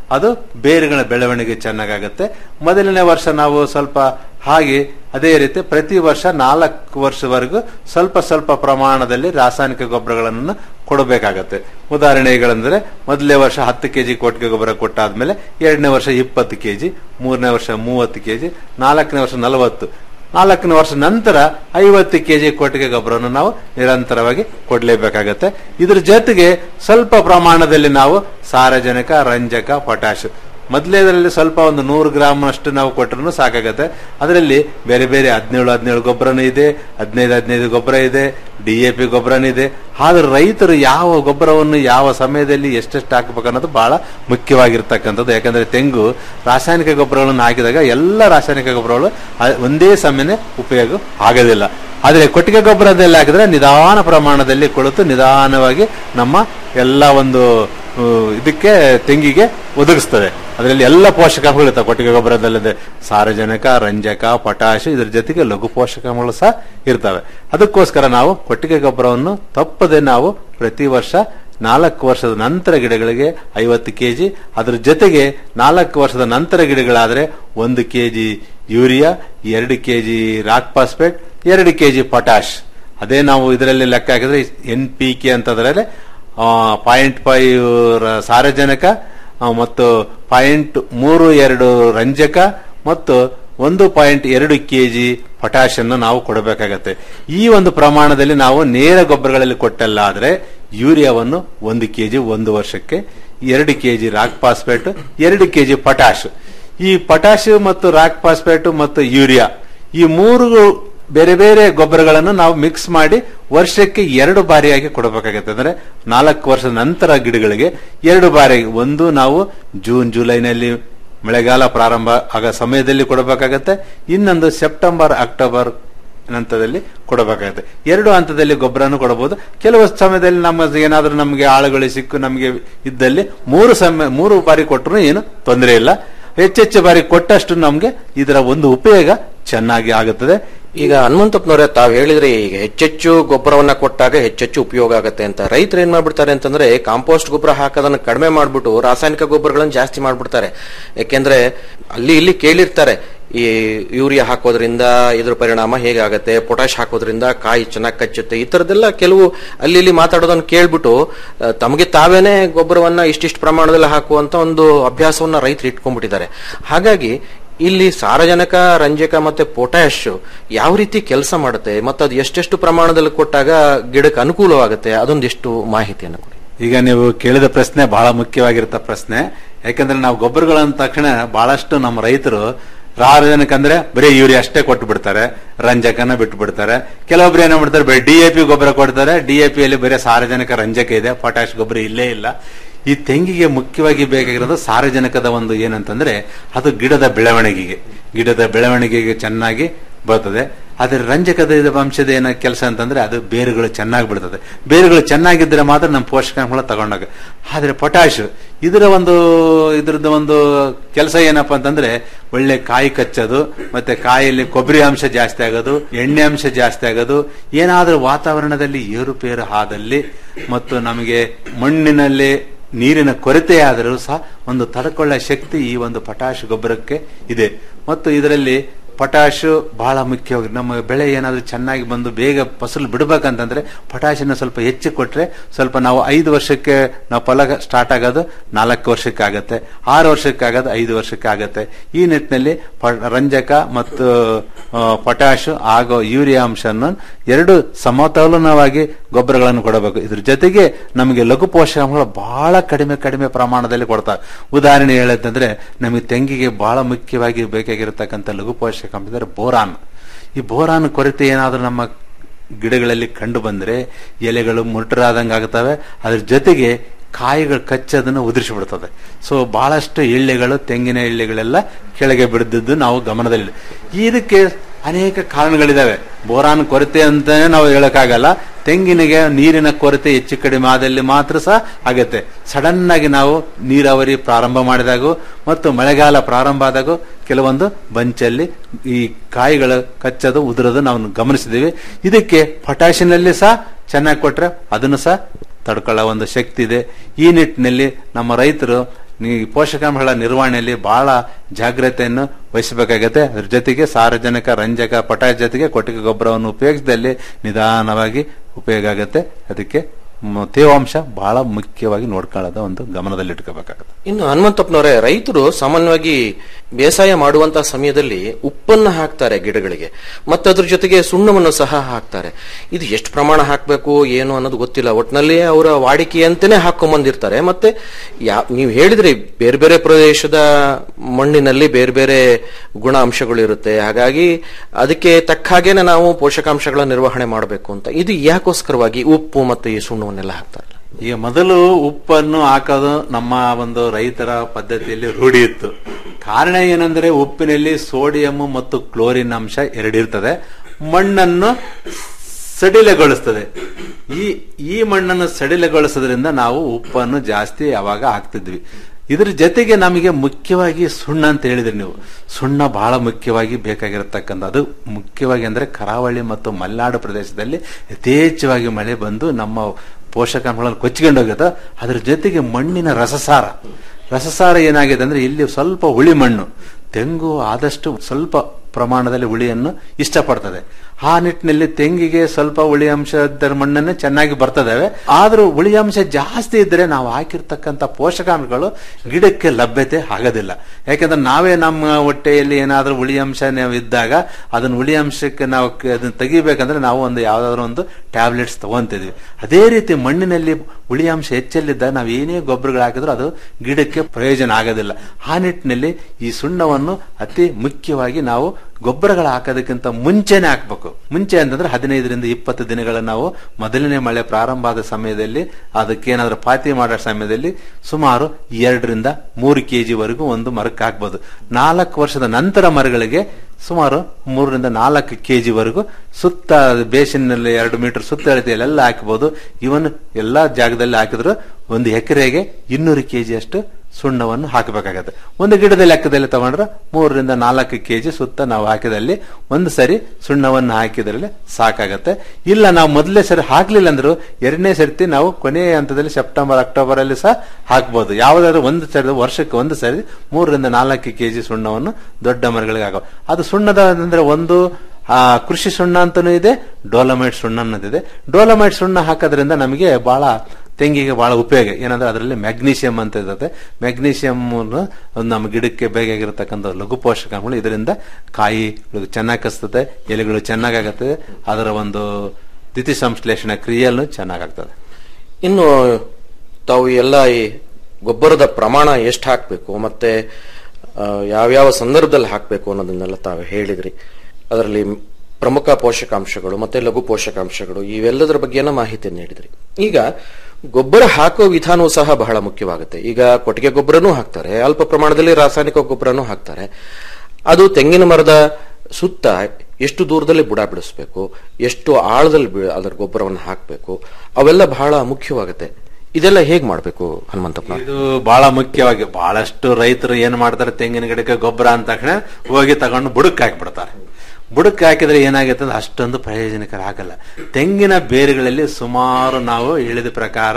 ಅದು ಬೇರುಗಳ ಬೆಳವಣಿಗೆ ಚೆನ್ನಾಗಾಗುತ್ತೆ ಮೊದಲನೇ ವರ್ಷ ನಾವು ಸ್ವಲ್ಪ ಹಾಗೆ ಅದೇ ರೀತಿ ಪ್ರತಿ ವರ್ಷ ನಾಲ್ಕು ವರ್ಷವರೆಗೂ ಸ್ವಲ್ಪ ಸ್ವಲ್ಪ ಪ್ರಮಾಣದಲ್ಲಿ ರಾಸಾಯನಿಕ ಗೊಬ್ಬರಗಳನ್ನು ಕೊಡಬೇಕಾಗತ್ತೆ ಉದಾಹರಣೆಗಳಂದ್ರೆ ಮೊದಲನೇ ವರ್ಷ ಹತ್ತು ಕೆಜಿ ಕೊಟ್ಟಿಗೆ ಗೊಬ್ಬರ ಕೊಟ್ಟಾದ್ಮೇಲೆ ಎರಡನೇ ವರ್ಷ ಇಪ್ಪತ್ತು ಕೆಜಿ ಮೂರನೇ ವರ್ಷ ಮೂವತ್ತು ಕೆಜಿ ನಾಲ್ಕನೇ ವರ್ಷ ನಲವತ್ತು ನಾಲ್ಕನೇ ವರ್ಷ ನಂತರ ಐವತ್ತು ಕೆಜಿ ಕೊಟ್ಟಿಗೆ ಗೊಬ್ಬರವನ್ನು ನಾವು ನಿರಂತರವಾಗಿ ಕೊಡಲೇಬೇಕಾಗತ್ತೆ ಇದ್ರ ಜೊತೆಗೆ ಸ್ವಲ್ಪ ಪ್ರಮಾಣದಲ್ಲಿ ನಾವು ಸಾರಜನಕ ರಂಜಕ ಪೊಟ್ಯಾಶ್ ಮೊದಲೇದರಲ್ಲಿ ಸ್ವಲ್ಪ ಒಂದು ನೂರು ಗ್ರಾಮ್ ಅಷ್ಟು ನಾವು ಕೊಟ್ಟರು ಸಾಕಾಗತ್ತೆ ಅದರಲ್ಲಿ ಬೇರೆ ಬೇರೆ ಹದಿನೇಳು ಹದಿನೇಳು ಗೊಬ್ಬರನೂ ಇದೆ ಹದಿನೈದು ಹದಿನೈದು ಗೊಬ್ಬರ ಇದೆ ಡಿ ಎ ಪಿ ಗೊಬ್ಬರನೂ ಇದೆ ಆದ್ರೆ ರೈತರು ಯಾವ ಗೊಬ್ಬರವನ್ನು ಯಾವ ಸಮಯದಲ್ಲಿ ಎಷ್ಟೆಷ್ಟು ಹಾಕಬೇಕು ಅನ್ನೋದು ಬಹಳ ಮುಖ್ಯವಾಗಿರ್ತಕ್ಕಂಥದ್ದು ಯಾಕಂದ್ರೆ ತೆಂಗು ರಾಸಾಯನಿಕ ಗೊಬ್ಬರಗಳನ್ನು ಹಾಕಿದಾಗ ಎಲ್ಲ ರಾಸಾಯನಿಕ ಗೊಬ್ಬರಗಳು ಅ- ಒಂದೇ ಸಮಯನೇ ಉಪಯೋಗ ಆಗೋದಿಲ್ಲ ಆದರೆ ಕೊಟ್ಟಿಗೆ ಗೊಬ್ಬರದಲ್ಲಿ ಹಾಕಿದ್ರೆ ನಿಧಾನ ಪ್ರಮಾಣದಲ್ಲಿ ಕೊಳುತು ನಿಧಾನವಾಗಿ ನಮ್ಮ ಎಲ್ಲ ಒಂದು ಆ, ಇದಕ್ಕೆ ತೆಂಗಿಗೆ ಒದಗಿಸ್ತದೆ ಅದರಲ್ಲಿ ಎಲ್ಲ ಪೋಷಕಾಂಶಗಳು ಇರ್ತವೆ ಕೊಟ್ಟಿಗೆ ಗೊಬ್ಬರದಲ್ಲದೆ ಸಾರಜನಕ ರಂಜಕ ಪೊಟ್ಯಾಶ್ ಇದ್ರ ಜೊತೆಗೆ ಲಘು ಪೋಷಕಾಂಶಗಳು ಸಹ ಇರ್ತವೆ ಅದಕ್ಕೋಸ್ಕರ ನಾವು ಕೊಟ್ಟಿಗೆ ಗೊಬ್ಬರವನ್ನು ತಪ್ಪದೆ ನಾವು ಪ್ರತಿ ವರ್ಷ ನಾಲ್ಕು ವರ್ಷದ ನಂತರ ಗಿಡಗಳಿಗೆ ಐವತ್ತು ಕೆಜಿ ಅದ್ರ ಜೊತೆಗೆ ನಾಲ್ಕು ವರ್ಷದ ನಂತರ ಗಿಡಗಳಾದ್ರೆ ಒಂದು ಕೆಜಿ ಯೂರಿಯಾ ಎರಡು ಕೆಜಿ ರಾಕ್ ಫಾಸ್ಫೇಟ್ ಎರಡು ಕೆಜಿ ಪೊಟ್ಯಾಶ್ ಅದೇ ನಾವು ಇದರಲ್ಲಿ ಲೆಕ್ಕ ಹಾಕಿದ್ರೆ ಎನ್ ಪಿ ಕೆ ಅಂತಂದ್ರೆ ಪಾಯಿಂಟ್ ಫೈವ್ ಸಾರಜನಕ ಆ, ಮತ್ತು ಪಾಯಿಂಟ್ ಮೂರು ಎರಡು ರಂಜಕ ಮತ್ತು ಒಂದು ಪಾಯಿಂಟ್ ಎರಡು ಕೆಜಿ ಪೊಟ್ಯಾಶ್ ಅನ್ನು ನಾವು ಕೊಡಬೇಕಾಗತ್ತೆ ಈ ಒಂದು ಪ್ರಮಾಣದಲ್ಲಿ ನಾವು ನೇರ ಗೊಬ್ಬರಗಳಲ್ಲಿ ಕೊಟ್ಟಲ್ಲ ಆದ್ರೆ ಯೂರಿಯಾವನ್ನು ಒಂದು ಕೆಜಿ ಒಂದು ವರ್ಷಕ್ಕೆ ಎರಡು ಕೆಜಿ ರಾಕ್ ಫಾಸ್ಫೇಟ್ ಎರಡು ಕೆಜಿ ಪೊಟ್ಯಾಶ್ ಈ ಪೊಟ್ಯಾಶ್ ಮತ್ತು ರಾಕ್ ಫಾಸ್ಫೇಟ್ ಮತ್ತು ಯೂರಿಯಾ ಈ ಮೂರು ಬೇರೆ ಬೇರೆ ಗೊಬ್ಬರಗಳನ್ನು ನಾವು ಮಿಕ್ಸ್ ಮಾಡಿ ವರ್ಷಕ್ಕೆ ಎರಡು ಬಾರಿಯಾಗಿ ಕೊಡಬೇಕಾಗತ್ತೆ ಅಂದ್ರೆ ನಾಲ್ಕು ವರ್ಷದ ನಂತರ ಗಿಡಗಳಿಗೆ ಎರಡು ಬಾರಿ ಒಂದು ನಾವು ಜೂನ್ ಜುಲೈನಲ್ಲಿ ಮಳೆಗಾಲ ಪ್ರಾರಂಭ ಆಗ ಸಮಯದಲ್ಲಿ ಕೊಡಬೇಕಾಗತ್ತೆ ಇನ್ನೊಂದು ಸೆಪ್ಟೆಂಬರ್ ಅಕ್ಟೋಬರ್ ಹಂತದಲ್ಲಿ ಕೊಡಬೇಕಾಗುತ್ತೆ ಎರಡು ಹಂತದಲ್ಲಿ ಗೊಬ್ಬರನು ಕೊಡಬಹುದು ಕೆಲವು ಸಮಯದಲ್ಲಿ ನಮ್ಮ ಏನಾದ್ರೂ ನಮಗೆ ಆಳುಗಳು ಸಿಕ್ಕು ನಮಗೆ ಇದ್ದಲ್ಲಿ ಮೂರು ಸಮಯ ಮೂರು ಬಾರಿ ಕೊಟ್ಟರು ಏನು ತೊಂದರೆ ಇಲ್ಲ ಹೆಚ್ಚೆಚ್ಚು ಬಾರಿ ಕೊಟ್ಟಷ್ಟು ನಮಗೆ ಇದರ ಒಂದು ಉಪಯೋಗ ಚೆನ್ನಾಗಿ ಆಗುತ್ತದೆ ಈಗ ಹನುಮಂತಪ್ಪನವರೇ ತಾವು ಹೇಳಿದ್ರೆ ಈಗ ಹೆಚ್ಚೆಚ್ಚು ಗೊಬ್ಬರವನ್ನ ಕೊಟ್ಟಾಗ ಹೆಚ್ಚೆಚ್ಚು ಉಪಯೋಗ ಆಗುತ್ತೆ ಅಂತ ರೈತರು ಏನ್ ಮಾಡ್ಬಿಡ್ತಾರೆ ಅಂತಂದ್ರೆ ಕಾಂಪೋಸ್ಟ್ ಗೊಬ್ಬರ ಹಾಕೋದನ್ನ ಕಡಿಮೆ ಮಾಡ್ಬಿಟ್ಟು ರಾಸಾಯನಿಕ ಗೊಬ್ಬರಗಳನ್ನ ಜಾಸ್ತಿ ಮಾಡ್ಬಿಡ್ತಾರೆ ಯಾಕೆಂದ್ರೆ ಅಲ್ಲಿ ಇಲ್ಲಿ ಕೇಳಿರ್ತಾರೆ ಈ ಯೂರಿಯಾ ಹಾಕೋದ್ರಿಂದ ಇದ್ರ ಪರಿಣಾಮ ಹೇಗಾಗತ್ತೆ ಪೊಟ್ಯಾಶ್ ಹಾಕೋದ್ರಿಂದ ಕಾಯಿ ಚೆನ್ನಾಗಿ ಕಚ್ಚುತ್ತೆ ಈ ತರದೆಲ್ಲ ಕೆಲವು ಅಲ್ಲಿ ಇಲ್ಲಿ ಮಾತಾಡೋದನ್ನ ಕೇಳ್ಬಿಟ್ಟು ಆ, ತಮಗೆ ತಾವೇನೆ ಗೊಬ್ಬರವನ್ನ ಇಷ್ಟಿಷ್ಟು ಪ್ರಮಾಣದಲ್ಲಿ ಹಾಕುವಂತ ಒಂದು ಅಭ್ಯಾಸವನ್ನ ರೈತರು ಇಟ್ಕೊಂಡ್ಬಿಟ್ಟಿದ್ದಾರೆ ಹಾಗಾಗಿ ಇಲ್ಲಿ ಸಾರಜನಕ ರಂಜಕ ಮತ್ತೆ ಪೊಟ್ಯಾಶ್ ಯಾವ ರೀತಿ ಕೆಲಸ ಮಾಡುತ್ತೆ ಮತ್ತು ಅದು ಎಷ್ಟೆಷ್ಟು ಪ್ರಮಾಣದಲ್ಲಿ ಕೊಟ್ಟಾಗ ಗಿಡಕ್ಕೆ ಅನುಕೂಲವಾಗುತ್ತೆ ಅದೊಂದಿಷ್ಟು ಮಾಹಿತಿಯನ್ನು ಕೊಡಿ ಈಗ ನೀವು ಕೇಳಿದ ಪ್ರಶ್ನೆ ಬಹಳ ಮುಖ್ಯವಾಗಿರುತ್ತ ಪ್ರಶ್ನೆ ಯಾಕಂದ್ರೆ ನಾವು ಗೊಬ್ಬರಗಳಂದ ತಕ್ಷಣ ಬಹಳಷ್ಟು ನಮ್ಮ ರೈತರು ರಾಸಾಯನಿಕಂದ್ರೆ ಬರೀ ಯೂರಿಯಾ ಅಷ್ಟೇ ಕೊಟ್ಟು ಬಿಡ್ತಾರೆ ರಂಜಕನ ಬಿಟ್ಟು ಬಿಡ್ತಾರೆ ಕೆಲವೊಬ್ರು ಏನ್ ಮಾಡ್ತಾರೆ ಬರೀ ಡಿ ಎ ಪಿ ಗೊಬ್ಬರ ಕೊಡ್ತಾರೆ ಡಿ ಎ ಪಿಯಲ್ಲಿ ಬರೀ ಸಾರಜನಕ ರಂಜಕ ಇದೆ ಪೊಟ್ಯಾಶ್ ಗೊಬ್ಬರ ಇಲ್ಲೇ ಇಲ್ಲ ಈ ತೆಂಗಿಗೆ ಮುಖ್ಯವಾಗಿ ಬೇಕಾಗಿರೋದು ಸಾರಜನಕದ ಒಂದು ಏನಂತಂದ್ರೆ ಅದು ಗಿಡದ ಬೆಳವಣಿಗೆಗೆ ಗಿಡದ ಬೆಳವಣಿಗೆಗೆ ಚೆನ್ನಾಗಿ ಬರ್ತದೆ ಆದ್ರೆ ರಂಜಕದ ಇದು ಅಂಶದ ಏನ ಕೆಲಸ ಅಂತಂದ್ರೆ ಅದು ಬೇರುಗಳು ಚೆನ್ನಾಗಿ ಬಿಡ್ತದೆ ಬೇರುಗಳು ಚೆನ್ನಾಗಿದ್ರೆ ಮಾತ್ರ ನಮ್ಮ ಪೋಷಕಾಂಶಗಳು ತಗೊಂಡಾಗ ಆದ್ರೆ ಪೊಟ್ಯಾಶ್ ಇದರ ಒಂದು ಇದ್ರದ್ದು ಒಂದು ಕೆಲಸ ಏನಪ್ಪಾ ಅಂತಂದ್ರೆ ಒಳ್ಳೆ ಕಾಯಿ ಕಚ್ಚೋದು ಮತ್ತೆ ಕಾಯಲ್ಲಿ ಕೊಬ್ಬರಿ ಅಂಶ ಜಾಸ್ತಿ ಆಗೋದು ಎಣ್ಣೆ ಅಂಶ ಜಾಸ್ತಿ ಆಗೋದು ಏನಾದ್ರೂ ವಾತಾವರಣದಲ್ಲಿ ಏರುಪೇರು ಆದಲ್ಲಿ ಮತ್ತು ನಮಗೆ ಮಣ್ಣಿನಲ್ಲಿ ನೀರಿನ ಕೊರತೆ ಆದರೂ ಸಹ ಒಂದು ತಡ್ಕೊಳ್ಳೋ ಶಕ್ತಿ ಈ ಒಂದು ಪೊಟ್ಯಾಶ್ ಗೊಬ್ಬರಕ್ಕೆ ಇದೆ ಮತ್ತು ಇದರಲ್ಲಿ ಪೊಟ್ಯಾಶ್ ಬಹಳ ಮುಖ್ಯವಾಗಿ ನಮ್ಮ ಬೆಳೆ ಏನಾದ್ರೂ ಚೆನ್ನಾಗಿ ಬಂದು ಬೇಗ ಫಸಲು ಬಿಡ್ಬೇಕಂತಂದ್ರೆ ಪೊಟ್ಯಾಶಿನ ಸ್ವಲ್ಪ ಹೆಚ್ಚು ಕೊಟ್ರೆ ಸ್ವಲ್ಪ ನಾವು ಐದು ವರ್ಷಕ್ಕೆ ನಾವು ಫಲ ಸ್ಟಾರ್ಟ್ ಆಗೋದು ನಾಲ್ಕು ವರ್ಷಕ್ಕೆ ಆಗತ್ತೆ ಆರು ವರ್ಷಕ್ಕೆ ಆಗೋದು ಐದು ವರ್ಷಕ್ಕೆ ಆಗತ್ತೆ ಈ ನಿಟ್ಟಿನಲ್ಲಿ ಪ- ರಂಜಕ ಮತ್ತು ಪೊಟ್ಯಾಶ್ ಆಗೋ ಯೂರಿಯಾ ಅಂಶವನ್ನು ಎರಡು ಸಮತೋಲನವಾಗಿ ಗೊಬ್ಬರಗಳನ್ನು ಕೊಡಬೇಕು ಇದ್ರ ಜೊತೆಗೆ ನಮಗೆ ಲಘು ಪೋಷಕಾಂಶಗಳು ಬಹಳ ಕಡಿಮೆ ಕಡಿಮೆ ಪ್ರಮಾಣದಲ್ಲಿ ಕೊಡ್ತಾರೆ ಉದಾಹರಣೆ ಹೇಳತ್ತಂದ್ರೆ ನಮಗೆ ತೆಂಗಿಗೆ ಬಹಳ ಮುಖ್ಯವಾಗಿ ಬೇಕಾಗಿರತಕ್ಕಂಥ ಲಘು ಪೋಷಕಾಂಶ ಅಂದ್ರೆ ಬೋರಾನ್ ಈ ಬೋರಾನ್ ಕೊರತೆ ಏನಾದ್ರೂ ನಮ್ಮ ಗಿಡಗಳಲ್ಲಿ ಕಂಡು ಬಂದ್ರೆ ಎಲೆಗಳು ಮುಟ್ರಾದಂಗೆ ಆಗುತ್ತವೆ ಅದ್ರ ಜೊತೆಗೆ ಕಾಯಿಗಳು ಕಚ್ಚೋದನ್ನು ಉದುರಿಸಿ ಬಿಡ್ತದೆ ಸೊ ಬಹಳಷ್ಟು ಎಳ್ಳೆಗಳು ತೆಂಗಿನ ಎಳ್ಳೆಗಳೆಲ್ಲ ಕೆಳಗೆ ಬಿಡ್ದಿದ್ದು ನಾವು ಗಮನದಲ್ಲಿ ಇದಕ್ಕೆ ಅನೇಕ ಕಾರಣಗಳಿದಾವೆ ಬೋರಾನ್ ಕೊರತೆ ಅಂತಾನೆ ನಾವು ಹೇಳಕ್ಕಾಗಲ್ಲ ತೆಂಗಿನಿಗೆ ನೀರಿನ ಕೊರತೆ ಹೆಚ್ಚು ಕಡಿಮೆ ಆದಲ್ಲಿ ಮಾತ್ರ ಸಹ ಆಗತ್ತೆ ಸಡನ್ ಆಗಿ ನಾವು ನೀರಾವರಿ ಪ್ರಾರಂಭ ಮಾಡಿದಾಗೂ ಮತ್ತು ಮಳೆಗಾಲ ಪ್ರಾರಂಭ ಆದಾಗೂ ಕೆಲವೊಂದು ಬಂಚಲ್ಲಿ ಈ ಕಾಯಿಗಳು ಕಚ್ಚೋದು ಉದುರೋದು ನಾವು ಗಮನಿಸಿದ್ದೀವಿ ಇದಕ್ಕೆ ಪೊಟ್ಯಾಷಿನಲ್ಲಿ ಸಹ ಚೆನ್ನಾಗಿ ಕೊಟ್ರೆ ಅದನ್ನು ಸಹ ತಡ್ಕೊಳ್ಳೋ ಒಂದು ಶಕ್ತಿ ಇದೆ ಈ ನಿಟ್ಟಿನಲ್ಲಿ ನಮ್ಮ ರೈತರು ಈ ಪೋಷಕಾಂಶಗಳ ನಿರ್ವಹಣೆಯಲ್ಲಿ ಬಹಳ ಜಾಗ್ರತೆಯನ್ನು ವಹಿಸಬೇಕಾಗತ್ತೆ ಅದ್ರ ಜೊತೆಗೆ ಸಾರಜನಕ ರಂಜಕ ಪೊಟ್ಯಾಶ್ ಜೊತೆಗೆ ಕೊಟ್ಟಿಗೆ ಗೊಬ್ಬರವನ್ನು ಉಪಯೋಗಿಸಿದಲ್ಲಿ ನಿಧಾನವಾಗಿ ಉಪಯೋಗ ಆಗುತ್ತೆ ಅದಕ್ಕೆ ಮ್, ತೇವಾಂಶ ಬಹಳ ಮುಖ್ಯವಾಗಿ ನೋಡ್ಕೊಳ್ಳೋದ ಒಂದು ಗಮನದಲ್ಲಿ ಇಟ್ಕೋಬೇಕಾಗುತ್ತೆ ಇನ್ನು ಹನುಮಂತಪ್ಪನವರೇ ರೈತರು ಸಾಮಾನ್ಯವಾಗಿ ಬೇಸಾಯ ಮಾಡುವಂತಹ ಸಮಯದಲ್ಲಿ ಉಪ್ಪನ್ನ ಹಾಕ್ತಾರೆ ಗಿಡಗಳಿಗೆ ಮತ್ತೆ ಅದ್ರ ಜೊತೆಗೆ ಸುಣ್ಣವನ್ನು ಸಹ ಹಾಕ್ತಾರೆ ಇದು ಎಷ್ಟು ಪ್ರಮಾಣ ಹಾಕಬೇಕು ಏನು ಅನ್ನೋದು ಗೊತ್ತಿಲ್ಲ ಒಟ್ಟಿನಲ್ಲಿ ಅವರ ವಾಡಿಕೆಯಂತೆಯೇ ಹಾಕೊಂಬಂದಿರ್ತಾರೆ ಮತ್ತೆ ಯಾ ನೀವು ಹೇಳಿದ್ರಿ ಬೇರೆ ಬೇರೆ ಪ್ರದೇಶದ ಮಣ್ಣಿನಲ್ಲಿ ಬೇರೆ ಬೇರೆ ಗುಣಾಂಶಗಳು ಇರುತ್ತೆ ಹಾಗಾಗಿ ಅದಕ್ಕೆ ತಕ್ಕ ಹಾಗೇನೆ ನಾವು ಪೋಷಕಾಂಶಗಳ ನಿರ್ವಹಣೆ ಮಾಡಬೇಕು ಅಂತ ಇದು ಯಾಕೋಸ್ಕರವಾಗಿ ಉಪ್ಪು ಮತ್ತು ಈ ಸುಣ್ಣವನ್ನೆಲ್ಲ ಹಾಕ್ತಾರೆ ಈಗ ಮೊದಲು ಉಪ್ಪನ್ನು ಹಾಕೋದು ನಮ್ಮ ಒಂದು ರೈತರ ಪದ್ಧತಿಯಲ್ಲಿ ರೂಢಿ ಇತ್ತು ಕಾರಣ ಏನಂದ್ರೆ ಉಪ್ಪಿನಲ್ಲಿ ಸೋಡಿಯಂ ಮತ್ತು ಕ್ಲೋರಿನ್ ಅಂಶ ಎರಡಿರ್ತದೆ ಮಣ್ಣನ್ನು ಸಡಿಲಗೊಳಿಸ್ತದೆ ಈ ಈ ಮಣ್ಣನ್ನು ಸಡಿಲಗೊಳಿಸೋದ್ರಿಂದ ನಾವು ಉಪ್ಪನ್ನು ಜಾಸ್ತಿ ಯಾವಾಗ ಹಾಕ್ತಿದ್ವಿ ಇದ್ರ ಜೊತೆಗೆ ನಮಗೆ ಮುಖ್ಯವಾಗಿ ಸುಣ್ಣ ಅಂತ ಹೇಳಿದ್ರಿ ನೀವು ಸುಣ್ಣ ಬಹಳ ಮುಖ್ಯವಾಗಿ ಬೇಕಾಗಿರತಕ್ಕಂಥ ಅದು ಮುಖ್ಯವಾಗಿ ಅಂದ್ರೆ ಕರಾವಳಿ ಮತ್ತು ಮಲೆನಾಡು ಪ್ರದೇಶದಲ್ಲಿ ಯಥೇಚ್ಛವಾಗಿ ಮಳೆ ಬಂದು ನಮ್ಮ ಪೋಷಕಾಂಶಗಳನ್ನು ಕೊಚ್ಚಿಕೊಂಡು ಹೋಗುತ್ತೆ ಅದ್ರ ಜೊತೆಗೆ ಮಣ್ಣಿನ ರಸಸಾರ ರಸಸಾರ ಏನಾಗಿದೆ ಅಂದ್ರೆ ಇಲ್ಲಿ ಸ್ವಲ್ಪ ಹುಳಿ ಮಣ್ಣು ತೆಂಗು ಆದಷ್ಟು ಸ್ವಲ್ಪ ಪ್ರಮಾಣದಲ್ಲಿ ಹುಳಿಯನ್ನು ಇಷ್ಟಪಡ್ತದೆ ಆ ನಿಟ್ಟಿನಲ್ಲಿ ತೆಂಗಿಗೆ ಸ್ವಲ್ಪ ಹುಳಿ ಅಂಶದ ಮಣ್ಣನ್ನು ಚೆನ್ನಾಗಿ ಬರ್ತದವೆ ಆದ್ರೂ ಹುಳಿ ಅಂಶ ಜಾಸ್ತಿ ಇದ್ರೆ ನಾವು ಹಾಕಿರ್ತಕ್ಕಂಥ ಪೋಷಕಾಂಶಗಳು ಗಿಡಕ್ಕೆ ಲಭ್ಯತೆ ಆಗೋದಿಲ್ಲ ಯಾಕಂದ್ರೆ ನಾವೇ ನಮ್ಮ ಹೊಟ್ಟೆಯಲ್ಲಿ ಏನಾದ್ರೂ ಹುಳಿ ಅಂಶ ನಾವು ಇದ್ದಾಗ ಅದನ್ನ ಹುಳಿ ಅಂಶಕ್ಕೆ ನಾವು ಕ- ಅದನ್ನ ತೆಗಿಬೇಕಂದ್ರೆ ನಾವು ಒಂದು ಯಾವ್ದಾದ್ರು ಒಂದು ಟ್ಯಾಬ್ಲೆಟ್ಸ್ ತಗೊಂತಿದ್ವಿ ಅದೇ ರೀತಿ ಮಣ್ಣಿನಲ್ಲಿ ಹುಳಿ ಅಂಶ ಹೆಚ್ಚಲ್ಲಿದ್ದಾಗ ನಾವು ಏನೇ ಗೊಬ್ಬರಗಳು ಹಾಕಿದ್ರು ಅದು ಗಿಡಕ್ಕೆ ಪ್ರಯೋಜನ ಆಗೋದಿಲ್ಲ ಆ ನಿಟ್ಟಿನಲ್ಲಿ ಈ ಸುಣ್ಣವನ್ನು ಅತಿ ಮುಖ್ಯವಾಗಿ ನಾವು ಗೊಬ್ಬರಗಳು ಹಾಕೋದಕ್ಕಿಂತ ಮುಂಚೆನೆ ಹಾಕ್ಬೇಕು ಮುಂಚೆ ಅಂತಂದ್ರೆ ಹದಿನೈದರಿಂದ ಇಪ್ಪತ್ತು ದಿನಗಳ ನಾವು ಮೊದಲನೇ ಮಳೆ ಪ್ರಾರಂಭ ಆದ ಸಮಯದಲ್ಲಿ ಅದಕ್ಕೇನಾದ್ರೂ ಪಾತಿ ಮಾಡೋ ಸಮಯದಲ್ಲಿ ಸುಮಾರು ಎರಡರಿಂದ ಮೂರು ಕೆಜಿ ವರೆಗೂ ಒಂದು ಮರಕ್ಕೆ ಹಾಕ್ಬೋದು ನಾಲ್ಕು ವರ್ಷದ ನಂತರ ಮರಗಳಿಗೆ ಸುಮಾರು ಮೂರರಿಂದ ನಾಲ್ಕು ಕೆಜಿ ವರೆಗೂ ಸುತ್ತ ಬೇಸಿನಲ್ಲಿ ಎರಡು ಮೀಟರ್ ಸುತ್ತ ಅಳತೆಯಲ್ಲೆಲ್ಲ ಹಾಕಬಹುದು ಇವನ್ ಎಲ್ಲಾ ಜಾಗದಲ್ಲಿ ಹಾಕಿದ್ರು ಒಂದು ಎಕರೆಗೆ ಇನ್ನೂರು ಕೆಜಿ ಅಷ್ಟು ಸುಣ್ಣವನ್ನು ಹಾಕಬೇಕಾಗತ್ತೆ ಒಂದು ಗಿಡದ ಲೆಕ್ಕದಲ್ಲಿ ತಗೊಂಡ್ರೆ ಮೂರರಿಂದ ನಾಲ್ಕು ಕೆಜಿ ಸುತ್ತ ನಾವು ಹಾಕಿದಲ್ಲಿ ಒಂದು ಸರಿ ಸುಣ್ಣವನ್ನು ಹಾಕಿದ್ರಲ್ಲಿ ಸಾಕಾಗತ್ತೆ ಇಲ್ಲ ನಾವು ಮೊದಲನೇ ಸರಿ ಹಾಕ್ಲಿಲ್ಲ ಅಂದ್ರು ಎರಡನೇ ಸರ್ತಿ ನಾವು ಕೊನೆಯ ಹಂತದಲ್ಲಿ ಸೆಪ್ಟೆಂಬರ್ ಅಕ್ಟೋಬರ್ ಅಲ್ಲಿ ಸಹ ಹಾಕ್ಬೋದು ಯಾವ್ದಾದ್ರು ಒಂದು ಸರಿ ವರ್ಷಕ್ಕೆ ಒಂದು ಸರಿ ಮೂರರಿಂದ ನಾಲ್ಕು ಕೆಜಿ ಸುಣ್ಣವನ್ನು ದೊಡ್ಡ ಮರಗಳಿಗೆ ಹಾಕೋ ಅದು ಸುಣ್ಣದ ಅಂದ್ರೆ ಒಂದು ಆ ಕೃಷಿ ಸುಣ್ಣ ಅಂತಾನೂ ಇದೆ ಡೋಲಮೈಟ್ ಸುಣ್ಣ ಅನ್ನೋದಿದೆ ಡೋಲಮೈಟ್ ಸುಣ್ಣ ಹಾಕೋದ್ರಿಂದ ನಮಗೆ ಬಹಳ ತೆಂಗಿಗೆ ಬಹಳ ಉಪಯೋಗ ಏನಂದ್ರೆ ಅದರಲ್ಲಿ ಮ್ಯಾಗ್ನೀಷಿಯಂ ಅಂತ ಇರುತ್ತೆ ಮ್ಯಾಗ್ನೀಷಿಯಂ ನಮ್ಮ ಗಿಡಕ್ಕೆ ಬೇಕಾಗಿರತಕ್ಕಂಥ ಲಘು ಪೋಷಕಾಂಶಗಳು ಇದರಿಂದ ಕಾಯಿ ಚೆನ್ನಾಗಿ ಕಸ್ತದೆ ಎಲೆಗಳು ಚೆನ್ನಾಗಾಗತ್ತೆ ಅದರ ಒಂದು ದ್ವಿತೀಯ ಸಂಶ್ಲೇಷಣೆ ಕ್ರಿಯೆಯನ್ನು ಚೆನ್ನಾಗಾಗ್ತದೆ ಇನ್ನು ತಾವು ಎಲ್ಲ ಈ ಗೊಬ್ಬರದ ಪ್ರಮಾಣ ಎಷ್ಟು ಹಾಕಬೇಕು ಮತ್ತೆ ಆ, ಯಾವ್ಯಾವ ಸಂದರ್ಭದಲ್ಲಿ ಹಾಕಬೇಕು ಅನ್ನೋದನ್ನೆಲ್ಲ ತಾವು ಹೇಳಿದ್ರಿ ಅದರಲ್ಲಿ ಪ್ರಮುಖ ಪೋಷಕಾಂಶಗಳು ಮತ್ತೆ ಲಘು ಪೋಷಕಾಂಶಗಳು ಇವೆಲ್ಲದರ ಬಗ್ಗೆನ ಮಾಹಿತಿ ನೀಡಿದ್ರಿ ಈಗ ಗೊಬ್ಬರ ಹಾಕೋ ವಿಧಾನವೂ ಸಹ ಬಹಳ ಮುಖ್ಯವಾಗುತ್ತೆ ಈಗ ಕೊಟ್ಟಿಗೆ ಗೊಬ್ಬರನೂ ಹಾಕ್ತಾರೆ ಅಲ್ಪ ಪ್ರಮಾಣದಲ್ಲಿ ರಾಸಾಯನಿಕ ಗೊಬ್ಬರನೂ ಹಾಕ್ತಾರೆ ಅದು ತೆಂಗಿನ ಮರದ ಸುತ್ತ ಎಷ್ಟು ದೂರದಲ್ಲಿ ಬುಡ ಬಿಡಿಸ್ಬೇಕು ಎಷ್ಟು ಆಳದಲ್ಲಿ ಬಿ- ಅದರ ಗೊಬ್ಬರವನ್ನು ಹಾಕಬೇಕು ಅವೆಲ್ಲ ಬಹಳ ಮುಖ್ಯವಾಗುತ್ತೆ ಇದೆಲ್ಲ ಹೇಗ್ ಮಾಡಬೇಕು ಹನುಮಂತಪ್ಪ ಇದು ಬಹಳ ಮುಖ್ಯವಾಗಿ ಬಹಳಷ್ಟು ರೈತರು ಏನ್ ಮಾಡ್ತಾರೆ ತೆಂಗಿನ ಗಿಡಕ್ಕೆ ಗೊಬ್ಬರ ಅಂದ ತಕ್ಷಣ ಹೋಗಿ ತಗೊಂಡು ಬುಡಕ್ ಹಾಕಿಬಿಡ್ತಾರೆ ಬುಡಕ್ ಹಾಕಿದ್ರೆ ಏನಾಗುತ್ತೆ ಅಂದ್ರೆ ಅಷ್ಟೊಂದು ಪ್ರಯೋಜನಕರ ಆಗಲ್ಲ ತೆಂಗಿನ ಬೇರುಗಳಲ್ಲಿ ಸುಮಾರು ನಾವು ಹೇಳಿದ ಪ್ರಕಾರ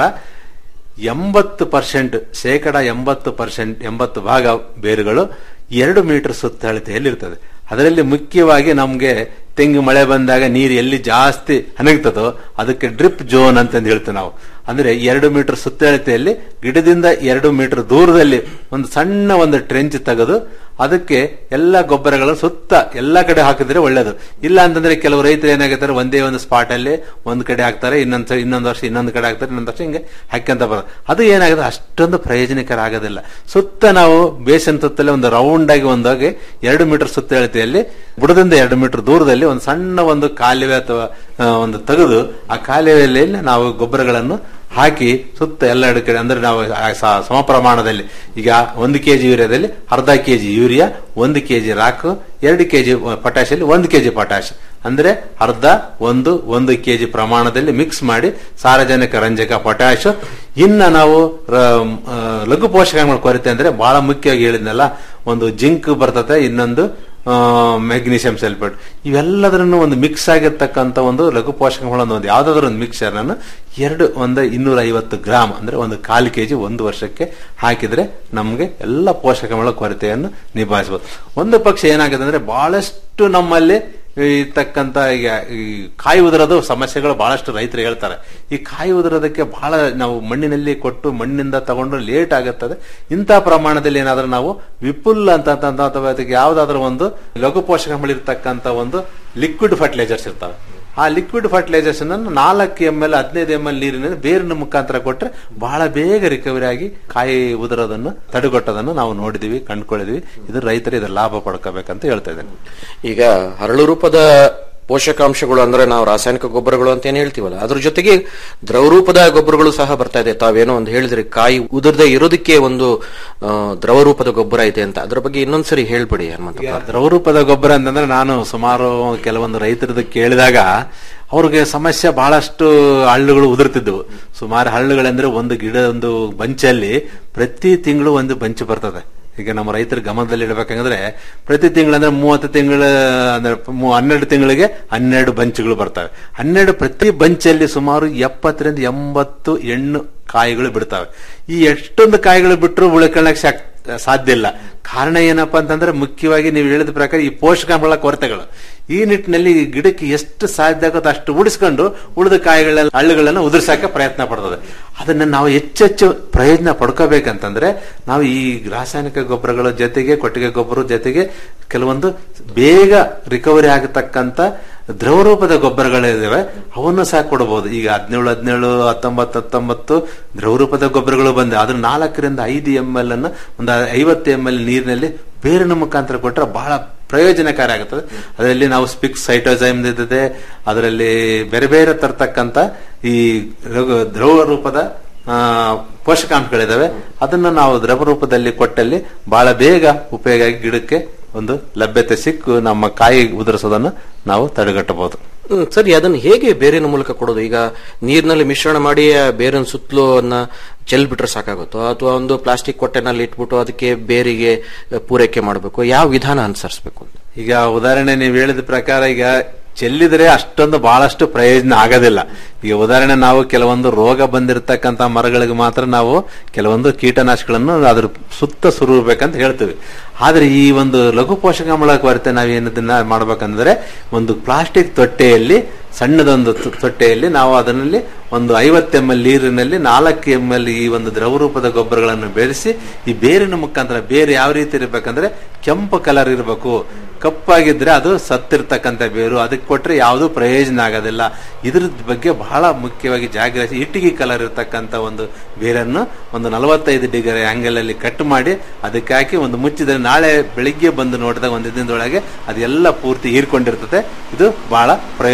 ಎಂಬತ್ತು ಪರ್ಸೆಂಟ್ ಶೇಕಡ ಎಂಬತ್ತು ಪರ್ಸೆಂಟ್ ಎಂಬತ್ತು ಭಾಗ ಬೇರುಗಳು ಎರಡು ಮೀಟರ್ ಸುತ್ತಳತೆಯಲ್ಲಿರ್ತದೆ ಅದರಲ್ಲಿ ಮುಖ್ಯವಾಗಿ ನಮ್ಗೆ ತೆಂಗು ಮಳೆ ಬಂದಾಗ ನೀರು ಎಲ್ಲಿ ಜಾಸ್ತಿ ಹನಗ್ತದೋ ಅದಕ್ಕೆ ಡ್ರಿಪ್ ಜೋನ್ ಅಂತಂದು ಹೇಳ್ತೀವಿ ನಾವು ಅಂದ್ರೆ ಎರಡು ಮೀಟರ್ ಸುತ್ತಳತೆಯಲ್ಲಿ ಗಿಡದಿಂದ ಎರಡು ಮೀಟರ್ ದೂರದಲ್ಲಿ ಒಂದು ಸಣ್ಣ ಒಂದು ಟ್ರೆಂಚ್ ತೆಗೆದು ಅದಕ್ಕೆ ಎಲ್ಲ ಗೊಬ್ಬರಗಳನ್ನು ಸುತ್ತ ಎಲ್ಲ ಕಡೆ ಹಾಕಿದ್ರೆ ಒಳ್ಳೇದು ಇಲ್ಲ ಅಂತಂದ್ರೆ ಕೆಲವು ರೈತರು ಏನಾಗುತ್ತಾರೆ ಒಂದೇ ಒಂದು ಸ್ಪಾಟ್ ಅಲ್ಲಿ ಒಂದ್ ಕಡೆ ಹಾಕ್ತಾರೆ ಇನ್ನೊಂದ್ ಸ- ಇನ್ನೊಂದ್ ವರ್ಷ ಇನ್ನೊಂದು ಕಡೆ ಹಾಕ್ತಾರೆ ಇನ್ನೊಂದ್ ವರ್ಷ ಹಿಂಗೆ ಹಾಕ್ಯಂತ ಬರೋದು ಅದು ಏನಾಗುತ್ತೆ ಅಷ್ಟೊಂದು ಪ್ರಯೋಜನಕರ ಆಗೋದಿಲ್ಲ ಸುತ್ತ ನಾವು ಬೇಸನ್ ಸುತ್ತಲೇ ಒಂದು ರೌಂಡ್ ಆಗಿ ಒಂದಾಗಿ ಎರಡು ಮೀಟರ್ ಸುತ್ತಳತೆಯಲ್ಲಿ ಬುಡದಿಂದ ಎರಡು ಮೀಟರ್ ದೂರದಲ್ಲಿ ಒಂದು ಸಣ್ಣ ಒಂದು ಕಾಲುವೆ ಅಥವಾ ಆ, ಒಂದು ತೆಗೆದು ಆ ಕಾಲುವೆಯಲ್ಲಿ ನಾವು ಗೊಬ್ಬರಗಳನ್ನು ಹಾಕಿ ಸುತ್ತ ಎಲ್ಲ ಎರಡು ಕಡೆ ಅಂದ್ರೆ ನಾವು ಆ ಸ- ಸಮ ಪ್ರಮಾಣದಲ್ಲಿ ಈಗ ಒಂದು ಕೆಜಿ ಯೂರಿಯಾದಲ್ಲಿ ಅರ್ಧ ಕೆಜಿ ಯೂರಿಯಾ ಒಂದು ಕೆಜಿ ರಾಕು ಎರಡು ಕೆಜಿ ಪೊಟ್ಯಾಶಲ್ಲಿ ಒಂದು ಕೆಜಿ ಪೊಟ್ಯಾಶ್ ಅಂದ್ರೆ ಅರ್ಧ ಒಂದು ಒಂದು ಕೆಜಿ ಪ್ರಮಾಣದಲ್ಲಿ ಮಿಕ್ಸ್ ಮಾಡಿ ಸಾರಜನಕ ರಂಜಕ ಪೊಟ್ಯಾಶ್ ಇನ್ನ ನಾವು ರ- ಆ, ಲಘು ಪೋಷಕಾಂಶಗಳ ಕೊರತೆ ಅಂದ್ರೆ ಬಹಳ ಮುಖ್ಯವಾಗಿ ಹೇಳಿದ್ನಲ್ಲ ಒಂದು ಜಿಂಕ್ ಬರ್ತದೆ ಇನ್ನೊಂದು ಮೆಗ್ನೀಷಿಯಂ ಸಲ್ಫೇಟ್ ಇವೆಲ್ಲದರನ್ನು ಒಂದು ಮಿಕ್ಸ್ ಆಗಿರ್ತಕ್ಕಂಥ ಒಂದು ಲಘು ಪೋಷಕಾಂಶಗಳನ್ನು ಒಂದು ಯಾವ್ದಾದ್ರು ಒಂದು ಮಿಕ್ಸರ್ ಅನ್ನು ಎರಡು ಒಂದು ಇನ್ನೂರ ಐವತ್ತು ಗ್ರಾಮ್ ಅಂದ್ರೆ ಒಂದು ಕಾಲು ಕೆಜಿ ಒಂದು ವರ್ಷಕ್ಕೆ ಹಾಕಿದ್ರೆ ನಮಗೆ ಎಲ್ಲ ಪೋಷಕಾಂಶಗಳ ಕೊರತೆಯನ್ನು ನಿಭಾಯಿಸಬಹುದು ಒಂದು ಪಕ್ಷ ಏನಾಗಿದೆ ಅಂದ್ರೆ ಬಹಳಷ್ಟು ನಮ್ಮಲ್ಲಿ ಇರ್ತಕ್ಕಂತ ಈಗ ಈ ಕಾಯಿ ಉದುರೋದು ಸಮಸ್ಯೆಗಳು ಬಹಳಷ್ಟು ರೈತರು ಹೇಳ್ತಾರೆ ಈ ಕಾಯಿ ಉದುರೋದಕ್ಕೆ ಬಹಳ ನಾವು ಮಣ್ಣಿನಲ್ಲಿ ಕೊಟ್ಟು ಮಣ್ಣಿನಿಂದ ತಗೊಂಡು ಲೇಟ್ ಆಗುತ್ತದೆ ಇಂಥ ಪ್ರಮಾಣದಲ್ಲಿ ಏನಾದ್ರೂ ನಾವು ವಿಪುಲ್ ಅಂತ ಅಥವಾ ಅದಕ್ಕೆ ಯಾವ್ದಾದ್ರು ಒಂದು ಲಘು ಪೋಷಕಾಂಶಗಳು ಇರ್ತಕ್ಕಂಥ ಒಂದು ಲಿಕ್ವಿಡ್ ಫರ್ಟಿಲೈಸರ್ಸ್ ಇರ್ತವೆ ಆ ಲಿಕ್ವಿಡ್ ಫರ್ಟಿಲೈಸರ್ಸ್ ಅನ್ನು ನಾಲ್ಕು ಎಂ ಎಲ್ ಹದಿನೈದು ಎಂ ಎಲ್ ನೀರಿನಲ್ಲಿ ಬೇರಿನ ಮುಖಾಂತರ ಕೊಟ್ರೆ ಬಹಳ ಬೇಗ ರಿಕವರಿ ಆಗಿ ಕಾಯಿ ಉದುರೋದನ್ನು ತಡೆಗಟ್ಟೋದನ್ನು ನಾವು ನೋಡಿದೀವಿ ಕಂಡುಕೊಂಡಿದೀವಿ ಇದು ರೈತರು ಇದರ ಲಾಭ ಪಡ್ಕೋಬೇಕಂತ ಹೇಳ್ತಾ ಇದ್ದೇನೆ ಈಗ ಹರಳು ರೂಪದ ಪೋಷಕಾಂಶಗಳು ಅಂದ್ರೆ ನಾವು ರಾಸಾಯನಿಕ ಗೊಬ್ಬರಗಳು ಅಂತ ಏನ್ ಹೇಳ್ತೀವಲ್ಲ ಅದ್ರ ಜೊತೆಗೆ ದ್ರವ ರೂಪದ ಗೊಬ್ಬರಗಳು ಸಹ ಬರ್ತಾ ಇದೆ ತಾವೇನೋ ಒಂದು ಹೇಳಿದ್ರಿ ಕಾಯಿ ಉದುರದೆ ಇರೋದಕ್ಕೆ ಒಂದು ಆ, ದ್ರವ ರೂಪದ ಗೊಬ್ಬರ ಇದೆ ಅಂತ ಅದ್ರ ಬಗ್ಗೆ ಇನ್ನೊಂದ್ಸರಿ ಹೇಳ್ಬಿಡಿ ಹನುಮಂತಪ್ಪ ದ್ರವರೂಪದ ಗೊಬ್ಬರ ಅಂತಂದ್ರೆ ನಾನು ಸುಮಾರು ಕೆಲವೊಂದು ರೈತರದ್ದು ಕೇಳಿದಾಗ ಅವ್ರಿಗೆ ಸಮಸ್ಯೆ ಬಹಳಷ್ಟು ಹಳ್ಳುಗಳು ಉದುರ್ತಿದ್ವು ಸುಮಾರು ಹಳ್ಳುಗಳಂದ್ರೆ ಒಂದು ಗಿಡ ಒಂದು ಬಂಚಲ್ಲಿ ಪ್ರತಿ ತಿಂಗಳು ಒಂದು ಬಂಚ್ ಬರ್ತದೆ ಈಗ ನಮ್ಮ ರೈತರ ಗಮನದಲ್ಲಿ ಇಡಬೇಕಂದ್ರೆ ಪ್ರತಿ ತಿಂಗಳಂದ್ರೆ ಮೂವತ್ತು ತಿಂಗಳ ಅಂದ್ರೆ ಮೂ- ಹನ್ನೆರಡು ತಿಂಗಳಿಗೆ ಹನ್ನೆರಡು ಬಂಚ್ಗಳು ಬರ್ತವೆ ಹನ್ನೆರಡು ಪ್ರತಿ ಬಂಚಲ್ಲಿ ಸುಮಾರು ಎಪ್ಪತ್ತರಿಂದ ಎಂಬತ್ತು ಹೆಣ್ಣು ಕಾಯಿಗಳು ಬಿಡ್ತವೆ ಈ ಎಷ್ಟೊಂದು ಕಾಯಿಗಳು ಬಿಟ್ಟರು ಉಳ್ಕೊಳ್ಳಕ್ ಶಾಕ್ ಸಾಧ್ಯ ಇಲ್ಲ ಕಾರಣ ಏನಪ್ಪಾ ಅಂತಂದ್ರೆ ಮುಖ್ಯವಾಗಿ ನೀವು ಹೇಳಿದ ಪ್ರಕಾರ ಈ ಪೋಷಕಾಂಶಗಳ ಕೊರತೆಗಳು ಈ ನಿಟ್ಟಿನಲ್ಲಿ ಈ ಗಿಡಕ್ಕೆ ಎಷ್ಟು ಸಾಧ್ಯ ಆಗುತ್ತೋ ಅಷ್ಟು ಉಳಿಸ್ಕೊಂಡು ಉಳಿದ ಕಾಯಿಗಳೆಲ್ಲ ಹಳ್ಳುಗಳನ್ನ ಉದುರ್ಸಕ್ಕೆ ಪ್ರಯತ್ನ ಪಡ್ತದೆ ಅದನ್ನ ನಾವು ಹೆಚ್ಚೆಚ್ಚು ಪ್ರಯೋಜನ ಪಡ್ಕೋಬೇಕಂತಂದ್ರೆ ನಾವು ಈ ರಾಸಾಯನಿಕ ಗೊಬ್ಬರಗಳ ಜೊತೆಗೆ ಕೊಟ್ಟಿಗೆ ಗೊಬ್ಬರ ಜೊತೆಗೆ ಕೆಲವೊಂದು ಬೇಗ ರಿಕವರಿ ಆಗತಕ್ಕಂತ ದ್ರವ ರೂಪದ ಗೊಬ್ಬರಗಳಿದಾವೆ ಅವನ್ನು ಸಹ ಕೊಡಬಹುದು ಈಗ ಹದಿನೇಳು ಹದಿನೇಳು ಹತ್ತೊಂಬತ್ತು ಹತ್ತೊಂಬತ್ತು ದ್ರವ ರೂಪದ ಗೊಬ್ಬರಗಳು ಬಂದೆ ಅದ್ರ ನಾಲ್ಕರಿಂದ ಐದು ಎಂ ಎಲ್ ಅನ್ನು ಒಂದು ಐವತ್ತು ಎಂ ಎಲ್ ನೀರಿನಲ್ಲಿ ಬೇರಿನ ಮುಖಾಂತರ ಕೊಟ್ಟರೆ ಬಹಳ ಪ್ರಯೋಜನಕಾರಿ ಆಗುತ್ತದೆ ಅದರಲ್ಲಿ ನಾವು ಸ್ಪಿಕ್ಸ್ ಸೈಟೋಸೈಮ್ ಇರ್ತದೆ ಅದರಲ್ಲಿ ಬೇರೆ ಬೇರೆ ತರ್ತಕ್ಕಂತ ಈ ರೋಗ- ದ್ರವ ರೂಪದ ಆ, ಪೋಷಕಾಂಶಗಳಿದಾವೆ ಅದನ್ನು ನಾವು ದ್ರವ ರೂಪದಲ್ಲಿ ಕೊಟ್ಟಲ್ಲಿ ಬಹಳ ಬೇಗ ಉಪಯೋಗ ಆಗಿ ಗಿಡಕ್ಕೆ ಒಂದು ಲಭ್ಯತೆ ಸಿಕ್ಕು ನಮ್ಮ ಕಾಯಿ ಉದುರಿಸೋದನ್ನು ನಾವು ತಡೆಗಟ್ಟಬಹುದು ಹ್ಮ್, ಸರಿ ಅದನ್ನ ಹೇಗೆ ಬೇರಿನ ಮೂಲಕ ಕೊಡೋದು ಈಗ ನೀರಿನಲ್ಲಿ ಮಿಶ್ರಣ ಮಾಡಿ ಆ ಬೇರಿನ ಸುತ್ತಲೂ ಅದನ್ನ ಚೆಲ್ಬಿಟ್ರೆ ಸಾಕಾಗುತ್ತೋ ಅಥವಾ ಒಂದು ಪ್ಲಾಸ್ಟಿಕ್ ಕೊಟ್ಟೆನಲ್ಲಿ ಇಟ್ಬಿಟ್ಟು ಅದಕ್ಕೆ ಬೇರಿಗೆ ಪೂರೈಕೆ ಮಾಡಬೇಕು ಯಾವ ವಿಧಾನ ಅನುಸರಿಸಬೇಕು ಅಂತ ಈಗ ಉದಾಹರಣೆ ನೀವು ಹೇಳಿದ ಪ್ರಕಾರ ಈಗ ಚೆಲ್ಲಿದ್ರೆ ಅಷ್ಟೊಂದು ಬಹಳಷ್ಟು ಪ್ರಯೋಜನ ಆಗೋದಿಲ್ಲ ಈಗ ಉದಾಹರಣೆ ನಾವು ಕೆಲವೊಂದು ರೋಗ ಬಂದಿರತಕ್ಕಂತ ಮರಗಳಿಗೆ ಮಾತ್ರ ನಾವು ಕೆಲವೊಂದು ಕೀಟನಾಶಕಗಳನ್ನು ಅದ್ರ ಸುತ್ತ ಸುರುಬೇಕಂತ ಹೇಳ್ತೀವಿ ಆದ್ರೆ ಈ ಒಂದು ಲಘು ಪೋಷಕಾಂಶಗಳ ಕೊರತೆ ನಾವೇನದನ್ನ ಮಾಡ್ಬೇಕಂದ್ರೆ ಒಂದು ಪ್ಲಾಸ್ಟಿಕ್ ತೊಟ್ಟೆಯಲ್ಲಿ ಸಣ್ಣದೊಂದು ತು- ತೊಟ್ಟೆಯಲ್ಲಿ ನಾವು ಅದರಲ್ಲಿ ಒಂದು ಐವತ್ತು ಎಂ ಎಲ್ ನೀರಿನಲ್ಲಿ ನಾಲ್ಕು ಎಂ ಎಲ್ ಈ ಒಂದು ದ್ರವ ರೂಪದ ಗೊಬ್ಬರಗಳನ್ನು ಬೆರೆಸಿ ಈ ಬೇರಿನ ಮುಖಾಂತರ ಬೇರೆ ಯಾವ ರೀತಿ ಇರಬೇಕಂದ್ರೆ ಕೆಂಪು ಕಲರ್ ಇರಬೇಕು ಕಪ್ಪಾಗಿದ್ರೆ ಅದು ಸತ್ತಿರ್ತಕ್ಕಂಥ ಬೇರು ಅದಕ್ಕೆ ಕೊಟ್ರೆ ಯಾವುದೂ ಪ್ರಯೋಜನ ಆಗೋದಿಲ್ಲ ಇದ್ರ ಬಗ್ಗೆ ಬಹಳ ಮುಖ್ಯವಾಗಿ ಜಾಗ್ರತೆ ಇಟ್ಟಿಗೆ ಕಲರ್ ಇರ್ತಕ್ಕಂಥ ಒಂದು ಬೇರನ್ನು ಒಂದು ನಲವತ್ತೈದು ಡಿಗ್ರಿ ಆಂಗಲ್ ಅಲ್ಲಿ ಕಟ್ ಮಾಡಿ ಅದಕ್ಕೆ ಹಾಕಿ ಒಂದು ಮುಚ್ಚಿದ್ರೆ ನಾಳೆ ಬೆಳಿಗ್ಗೆ ಬಂದು ನೋಡಿದಾಗ ಒಂದು ದಿನದೊಳಗೆ ಅದೆಲ್ಲ ಪೂರ್ತಿ ಹೀರ್ಕೊಂಡಿರ್ತದೆ ಇದು ಬಹಳ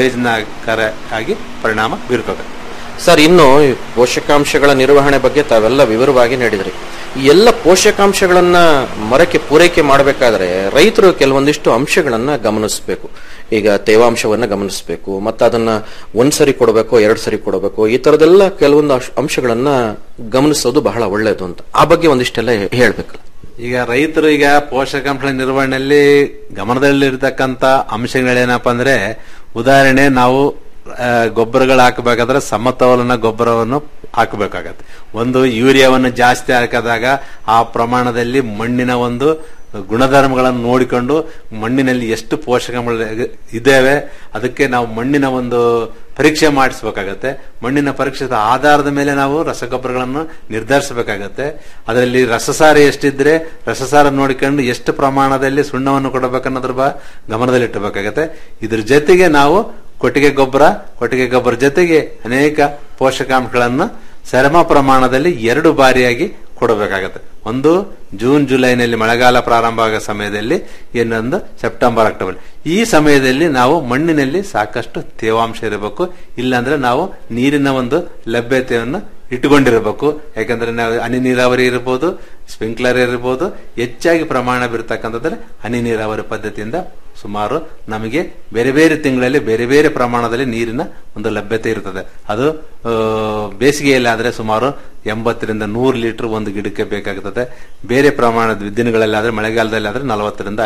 ಪ್ರಯೋಜನಕಾರಿ ಪರಿಣಾಮ ಬೀರ್ತದೆ ಸರ್ ಇನ್ನು ಈ ಪೋಷಕಾಂಶಗಳ ನಿರ್ವಹಣೆ ಬಗ್ಗೆ ತಾವೆಲ್ಲ ವಿವರವಾಗಿ ನೀಡಿದ್ರಿ ಈ ಎಲ್ಲ ಪೋಷಕಾಂಶಗಳನ್ನ ಮರಕ್ಕೆ ಪೂರೈಕೆ ಮಾಡಬೇಕಾದ್ರೆ ರೈತರು ಕೆಲವೊಂದಿಷ್ಟು ಅಂಶಗಳನ್ನ ಗಮನಿಸಬೇಕು ಈಗ ತೇವಾಂಶವನ್ನ ಗಮನಿಸಬೇಕು ಮತ್ತೆ ಅದನ್ನ ಒಂದ್ ಸರಿ ಕೊಡಬೇಕು ಎರಡ್ ಸರಿ ಕೊಡಬೇಕು ಈ ತರದೆಲ್ಲ ಕೆಲವೊಂದು ಅಂಶ- ಅಂಶಗಳನ್ನ ಗಮನಿಸೋದು ಬಹಳ ಒಳ್ಳೆಯದು ಅಂತ ಆ ಬಗ್ಗೆ ಒಂದಿಷ್ಟೆಲ್ಲ ಹೇ- ಹೇಳ್ಬೇಕಲ್ಲ ಈಗ ರೈತರು ಈಗ ಪೋಷಕಾಂಶಗಳ ನಿರ್ವಹಣೆಯಲ್ಲಿ ಗಮನದಲ್ಲಿರ್ತಕ್ಕಂಥ ಅಂಶಗಳೇನಪ್ಪ ಅಂದ್ರೆ ಉದಾಹರಣೆ ನಾವು ಆ, ಗೊಬ್ಬರಗಳು ಹಾಕಬೇಕಾದ್ರೆ ಸಮತೋಲನ ಗೊಬ್ಬರವನ್ನು ಹಾಕಬೇಕಾಗತ್ತೆ ಒಂದು ಯೂರಿಯಾವನ್ನು ಜಾಸ್ತಿ ಹಾಕಿದಾಗ ಆ ಪ್ರಮಾಣದಲ್ಲಿ ಮಣ್ಣಿನ ಒಂದು ಗುಣಧರ್ಮಗಳನ್ನು ನೋಡಿಕೊಂಡು ಮಣ್ಣಿನಲ್ಲಿ ಎಷ್ಟು ಪೋಷಕಾಂಶಗಳು ಇದ್ದೇವೆ ಅದಕ್ಕೆ ನಾವು ಮಣ್ಣಿನ ಒಂದು ಪರೀಕ್ಷೆ ಮಾಡಿಸ್ಬೇಕಾಗತ್ತೆ ಮಣ್ಣಿನ ಪರೀಕ್ಷೆದ ಆಧಾರದ ಮೇಲೆ ನಾವು ರಸಗೊಬ್ಬರಗಳನ್ನು ನಿರ್ಧರಿಸಬೇಕಾಗತ್ತೆ ಅದರಲ್ಲಿ ರಸಸಾರ ಎಷ್ಟಿದ್ರೆ ರಸಸಾರ ನೋಡಿಕೊಂಡು ಎಷ್ಟು ಪ್ರಮಾಣದಲ್ಲಿ ಸುಣ್ಣವನ್ನು ಕೊಡಬೇಕನ್ನೋದ್ರ ಬ ಗಮನದಲ್ಲಿಟ್ಟಬೇಕಾಗತ್ತೆ ಇದ್ರ ಜೊತೆಗೆ ನಾವು ಕೊಟ್ಟಿಗೆ ಗೊಬ್ಬರ ಕೊಟ್ಟಿಗೆ ಗೊಬ್ಬರ ಜೊತೆಗೆ ಅನೇಕ ಪೋಷಕಾಂಶಗಳನ್ನು ಸರಮ ಪ್ರಮಾಣದಲ್ಲಿ ಎರಡು ಬಾರಿಯಾಗಿ ಕೊಡಬೇಕಾಗತ್ತೆ ಒಂದು ಜೂನ್ ಜುಲೈನಲ್ಲಿ ಮಳೆಗಾಲ ಪ್ರಾರಂಭ ಆಗೋ ಸಮಯದಲ್ಲಿ ಇನ್ನೊಂದು ಸೆಪ್ಟೆಂಬರ್ ಅಕ್ಟೋಬರ್ ಈ ಸಮಯದಲ್ಲಿ ನಾವು ಮಣ್ಣಿನಲ್ಲಿ ಸಾಕಷ್ಟು ತೇವಾಂಶ ಇರಬೇಕು ಇಲ್ಲಾಂದ್ರೆ ನಾವು ನೀರಿನ ಒಂದು ಲಭ್ಯತೆಯನ್ನು ಇಟ್ಟುಕೊಂಡಿರಬೇಕು ಯಾಕಂದ್ರೆ ನಾವು ಹನಿ ನೀರಾವರಿ ಇರಬಹುದು ಸ್ಪ್ರಿಂಕ್ಲರ್ ಇರಬಹುದು ಹೆಚ್ಚಾಗಿ ಪ್ರಮಾಣ ಬೀರ್ತಕ್ಕಂಥದ್ರೆ ಹನಿ ನೀರಾವರಿ ಪದ್ಧತಿಯಿಂದ ಸುಮಾರು ನಮಗೆ ಬೇರೆ ಬೇರೆ ತಿಂಗಳಲ್ಲಿ ಬೇರೆ ಬೇರೆ ಪ್ರಮಾಣದಲ್ಲಿ ನೀರಿನ ಒಂದು ಲಭ್ಯತೆ ಇರ್ತದೆ ಅದು ಆ, ಬೇಸಿಗೆಯಲ್ಲಿ ಆದ್ರೆ ಸುಮಾರು ಎಂಬತ್ತರಿಂದ ನೂರು ಲೀಟರ್ ಒಂದು ಗಿಡಕ್ಕೆ ಬೇಕಾಗುತ್ತದೆ ಬೇರೆ ಪ್ರಮಾಣದ ದಿನಗಳಲ್ಲಿ ಆದ್ರೆ ಮಳೆಗಾಲದಲ್ಲಿ ಆದ್ರೆ ನಲವತ್ತರಿಂದ ಐ-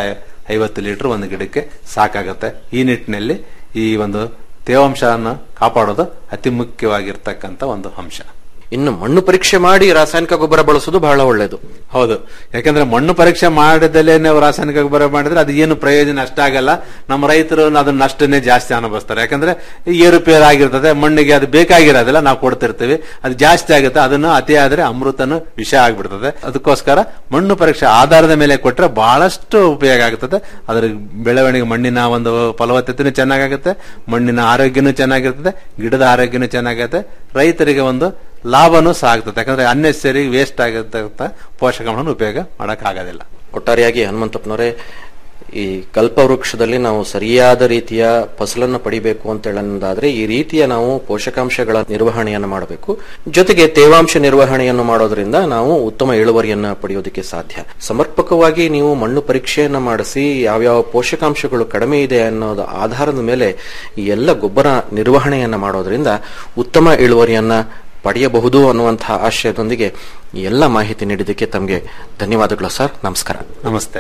ಐವತ್ತು ಲೀಟರ್ ಒಂದು ಗಿಡಕ್ಕೆ ಸಾಕಾಗುತ್ತೆ ಈ ನಿಟ್ಟಿನಲ್ಲಿ ಈ ಒಂದು ತೇವಾಂಶವನ್ನು ಕಾಪಾಡೋದು ಅತಿ ಮುಖ್ಯವಾಗಿರ್ತಕ್ಕಂಥ ಒಂದು ಅಂಶ ಇನ್ನು ಮಣ್ಣು ಪರೀಕ್ಷೆ ಮಾಡಿ ರಾಸಾಯನಿಕ ಗೊಬ್ಬರ ಬಳಸೋದು ಬಹಳ ಒಳ್ಳೆಯದು ಹೌದು ಯಾಕಂದ್ರೆ ಮಣ್ಣು ಪರೀಕ್ಷೆ ಮಾಡದಲ್ಲೇ ನಾವು ರಾಸಾಯನಿಕ ಗೊಬ್ಬರ ಮಾಡಿದ್ರೆ ಅದು ಏನು ಪ್ರಯೋಜನ ಅಷ್ಟಾಗಲ್ಲ ನಮ್ಮ ರೈತರು ಅದನ್ನ ನಷ್ಟನೇ ಜಾಸ್ತಿ ಅನುಭವಿಸ್ತಾರೆ ಯಾಕಂದ್ರೆ ಏರುಪೇರು ಆಗಿರ್ತದೆ ಮಣ್ಣಿಗೆ ಅದು ಬೇಕಾಗಿರೋದಿಲ್ಲ ನಾವು ಕೊಡ್ತಿರ್ತೀವಿ ಅದು ಜಾಸ್ತಿ ಆಗುತ್ತೆ ಅದನ್ನು ಅತಿ ಆದ್ರೆ ಅಮೃತನು ವಿಷ ಆಗ್ಬಿಡ್ತದೆ ಅದಕ್ಕೋಸ್ಕರ ಮಣ್ಣು ಪರೀಕ್ಷೆ ಆಧಾರದ ಮೇಲೆ ಕೊಟ್ರೆ ಬಹಳಷ್ಟು ಉಪಯೋಗ ಆಗುತ್ತದೆ ಅದರ ಬೆಳವಣಿಗೆ ಮಣ್ಣಿನ ಒಂದು ಫಲವತ್ತತೆನೂ ಚೆನ್ನಾಗಾಗುತ್ತೆ ಮಣ್ಣಿನ ಆರೋಗ್ಯನೂ ಚೆನ್ನಾಗಿರ್ತದೆ ಗಿಡದ ಆರೋಗ್ಯನೂ ಚೆನ್ನಾಗತ್ತೆ ರೈತರಿಗೆ ಒಂದು ಲಾಭನೂ ಸಹ ಆಗ್ತದೆ ಯಾಕಂದ್ರೆ ಅನ್ನೆಸರಿ ವೇಸ್ಟ್ ಆಗಿರ್ತಕ್ಕಂಥ ಪೋಷಕಾಂಶವನ್ನು ಉಪಯೋಗ ಮಾಡಕ್ ಆಗೋದಿಲ್ಲ ಒಟ್ಟಾರೆಯಾಗಿ ಹನುಮಂತಪ್ಪನವರೇ ಈ ಕಲ್ಪವೃಕ್ಷದಲ್ಲಿ ನಾವು ಸರಿಯಾದ ರೀತಿಯ ಫಸಲನ್ನು ಪಡಿಬೇಕು ಅಂತ ಹೇಳೋದಾದ್ರೆ ಈ ರೀತಿಯ ನಾವು ಪೋಷಕಾಂಶಗಳ ನಿರ್ವಹಣೆಯನ್ನು ಮಾಡಬೇಕು ಜೊತೆಗೆ ತೇವಾಂಶ ನಿರ್ವಹಣೆಯನ್ನು ಮಾಡೋದ್ರಿಂದ ನಾವು ಉತ್ತಮ ಇಳುವರಿಯನ್ನ ಪಡೆಯೋದಕ್ಕೆ ಸಾಧ್ಯ ಸಮರ್ಪಕವಾಗಿ ನೀವು ಮಣ್ಣು ಪರೀಕ್ಷೆಯನ್ನ ಮಾಡಿಸಿ ಯಾವ್ಯಾವ ಪೋಷಕಾಂಶಗಳು ಕಡಿಮೆ ಇದೆ ಅನ್ನೋದ ಆಧಾರದ ಮೇಲೆ ಈ ಎಲ್ಲ ಗೊಬ್ಬರ ನಿರ್ವಹಣೆಯನ್ನ ಮಾಡೋದ್ರಿಂದ ಉತ್ತಮ ಇಳುವರಿಯನ್ನ ಪಡೆಯಬಹುದು ಅನ್ನುವಂತಹ ಆಶಯದೊಂದಿಗೆ ಈ ಎಲ್ಲ ಮಾಹಿತಿ ನೀಡಿದ್ದಕ್ಕೆ ತಮಗೆ ಧನ್ಯವಾದಗಳು ಸರ್ ನಮಸ್ಕಾರ ನಮಸ್ತೆ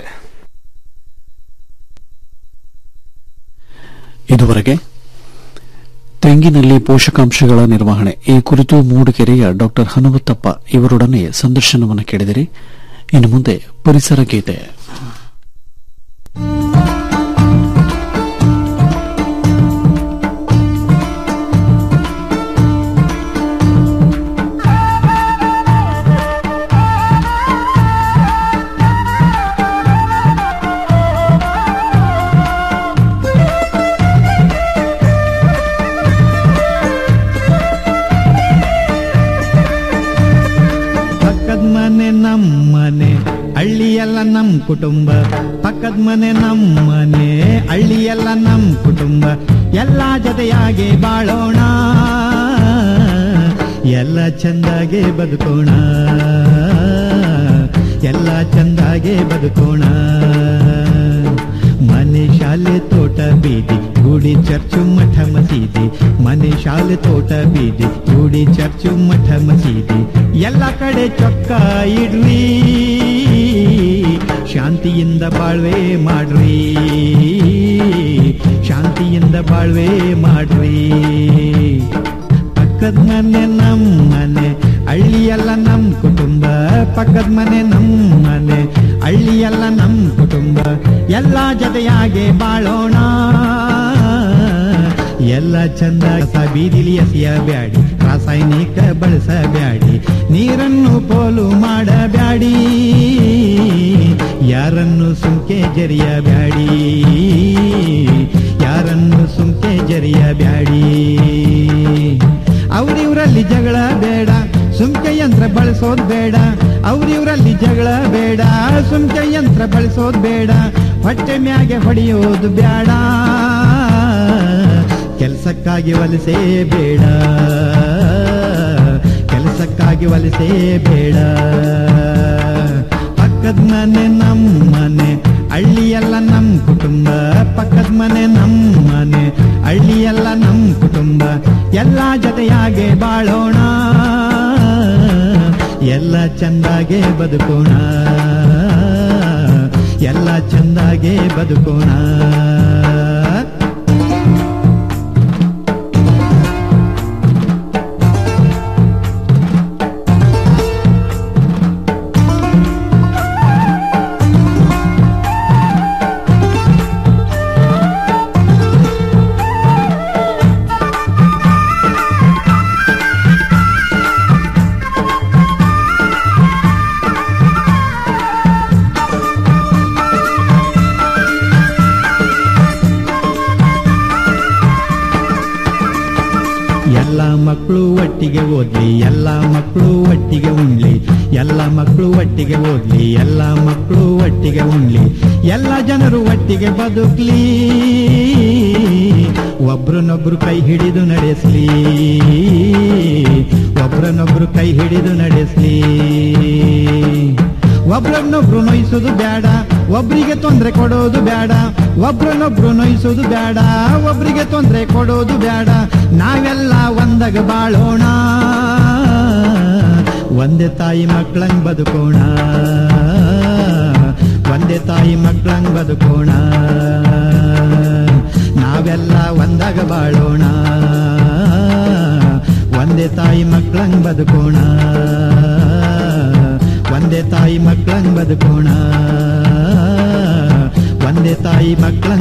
ಇದುವರೆಗೆ ತೆಂಗಿನಲ್ಲಿ ಪೋಷಕಾಂಶಗಳ ನಿರ್ವಹಣೆ ಈ ಕುರಿತು ಮೂಡಿಗೆರೆಯ ಡಾಕ್ಟರ್ ಹನುಮಂತಪ್ಪ ಇವರೊಡನೆ ಸಂದರ್ಶನವನ್ನು ಕೇಳಿದಿರಿ ಇನ್ನು ಮುಂದೆ ಪರಿಸರ ಗೀತೆ ಪಕ್ಕದ ಮನೆ ನಮ್ಮನೆ ಹಳ್ಳಿಯೆಲ್ಲ ನಮ್ ಕುಟುಂಬ ಪಕ್ಕದ ಮನೆ ನಮ್ಮನೆ ಹಳ್ಳಿಯೆಲ್ಲ ನಮ್ ಕುಟುಂಬ ಎಲ್ಲ ಜೊತೆಯಾಗಿ ಬಾಳೋಣ ಎಲ್ಲ ಚಂದಾಗೆ ಬದುಕೋಣ ಎಲ್ಲ ಚಂದಾಗೆ ಬದುಕೋಣ ಮನೆ ಶಾಲೆ ತೋಟ ಬೀದಿ ಗುಡಿ ಚರ್ಚು ಮಠ ಮಸೀದಿ ಮನೆ ಶಾಲೆ ತೋಟ ಬೀದಿ ಗುಡಿ ಚರ್ಚು ಮಠ ಮಸೀದಿ ಎಲ್ಲ ಕಡೆ ಚೊಕ್ಕ ಇಡ್ರಿ ಶಾಂತಿಯಿಂದ ಬಾಳ್ವೆ ಮಾಡ್ರಿ ಶಾಂತಿಯಿಂದ ಬಾಳ್ವೆ ಮಾಡ್ರಿ ಪಕ್ಕದ ಮನೆ ನಮ್ಮ ಮನೆ ಹಳ್ಳಿಯೆಲ್ಲ ನಮ್ ಕುಟುಂಬ ಪಕ್ಕದ ಮನೆ ನಮ್ಮ ಮನೆ ಹಳ್ಳಿಯೆಲ್ಲ ನಮ್ ಕುಟುಂಬ ಎಲ್ಲ ಜೊತೆಯಾಗೆ ಬಾಳೋಣ ಎಲ್ಲ ಚಂದ ಕಸ ಬೀದಿಲಿ ಎಸೆಯ ಬ್ಯಾಡಿ ರಾಸಾಯನಿಕ ಬಳಸಬ್ಯಾಡಿ ನೀರನ್ನು ಪೋಲು ಮಾಡಬ್ಯಾಡಿ ಯಾರನ್ನು ಸುಂಕೆ ಜರಿಯಬ್ಯಾಡಿ ಯಾರನ್ನು ಸುಂಕೆ ಜರಿಯಬ್ಯಾಡಿ ಅವ್ರಿವ್ರಲ್ಲಿ ಜಗಳ ಬೇಡ ಸುಂಕೆ ಯಂತ್ರ ಬಳಸೋದ್ ಬೇಡ ಅವ್ರಿವ್ರಲ್ಲಿ ಜಗಳ ಬೇಡ ಸುಂಕೆ ಯಂತ್ರ ಬಳಸೋದ್ ಬೇಡ ಹೊಟ್ಟೆ ಮ್ಯಾಗೆ ಹೊಡೆಯೋದು ಬೇಡ ಕೆಲಸಕ್ಕಾಗಿ ವಲಸೆ ಬೇಡ ಕೆಲಸಕ್ಕಾಗಿ ವಲಸೆ ಬೇಡ ಪಕ್ಕದ ಮನೆ ನಮ್ಮ ಮನೆ ಹಳ್ಳಿಯೆಲ್ಲ ನಮ್ ಕುಟುಂಬ ಪಕ್ಕದ ಮನೆ ನಮ್ಮ ಮನೆ ಹಳ್ಳಿಯೆಲ್ಲ ನಮ್ ಕುಟುಂಬ ಎಲ್ಲ ಜೊತೆಯಾಗೆ ಬಾಳೋಣ ಎಲ್ಲ ಚಂದಾಗೆ ಬದುಕೋಣ ಎಲ್ಲ ಚಂದಾಗೆ ಬದುಕೋಣ ಎಲ್ಲ ಮಕ್ಕಳು ಒಟ್ಟಿಗೆ ಓದ್ಲಿ ಎಲ್ಲ ಮಕ್ಕಳು ಒಟ್ಟಿಗೆ ಉಣ್ಲಿ ಎಲ್ಲ ಮಕ್ಕಳು ಒಟ್ಟಿಗೆ ಓದ್ಲಿ ಎಲ್ಲ ಮಕ್ಕಳು ಒಟ್ಟಿಗೆ ಉಣ್ಲಿ ಎಲ್ಲ ಜನರು ಒಟ್ಟಿಗೆ ಬದುಕ್ಲಿ ಒಬ್ರನ್ನೊಬ್ರು ಕೈ ಹಿಡಿದು ನಡೆಸ್ಲಿ ಒಬ್ರನ್ನೊಬ್ರು ಕೈ ಹಿಡಿದು ನಡೆಸ್ಲಿ ಒಬ್ರನ್ನೊಬ್ರು ನೋಯಿಸೋದು ಬೇಡ ಒಬ್ರಿಗೆ ತೊಂದರೆ ಕೊಡೋದು ಬೇಡ ಒಬ್ರನ್ನೊಬ್ರು ನೋಯಿಸೋದು ಬೇಡ ಒಬ್ರಿಗೆ ತೊಂದರೆ ಕೊಡೋದು ಬೇಡ ನಾವೆಲ್ಲ ಒಂದಾಗ ಬಾಳೋಣ ಒಂದೇ ತಾಯಿ ಮಕ್ಕಳಂಗ್ ಬದುಕೋಣ ಒಂದೇ ಒಂದೇ ತಾಯಿ ಮಕ್ಕಳಂಗ್ ಬದುಕೋಣ ನಾವೆಲ್ಲ ಒಂದಾಗ ಬಾಳೋಣ ಒಂದೇ ತಾಯಿ ಮಕ್ಕಳಂಗ್ ಬದುಕೋಣ ಒಂದೇ ತಾಯಿ ಮಕ್ಕಳಂಗ್ ಬದುಕೋಣ ಒಂದೇ ತಾಯಿ ಮಕ್ಕಳಂಗ್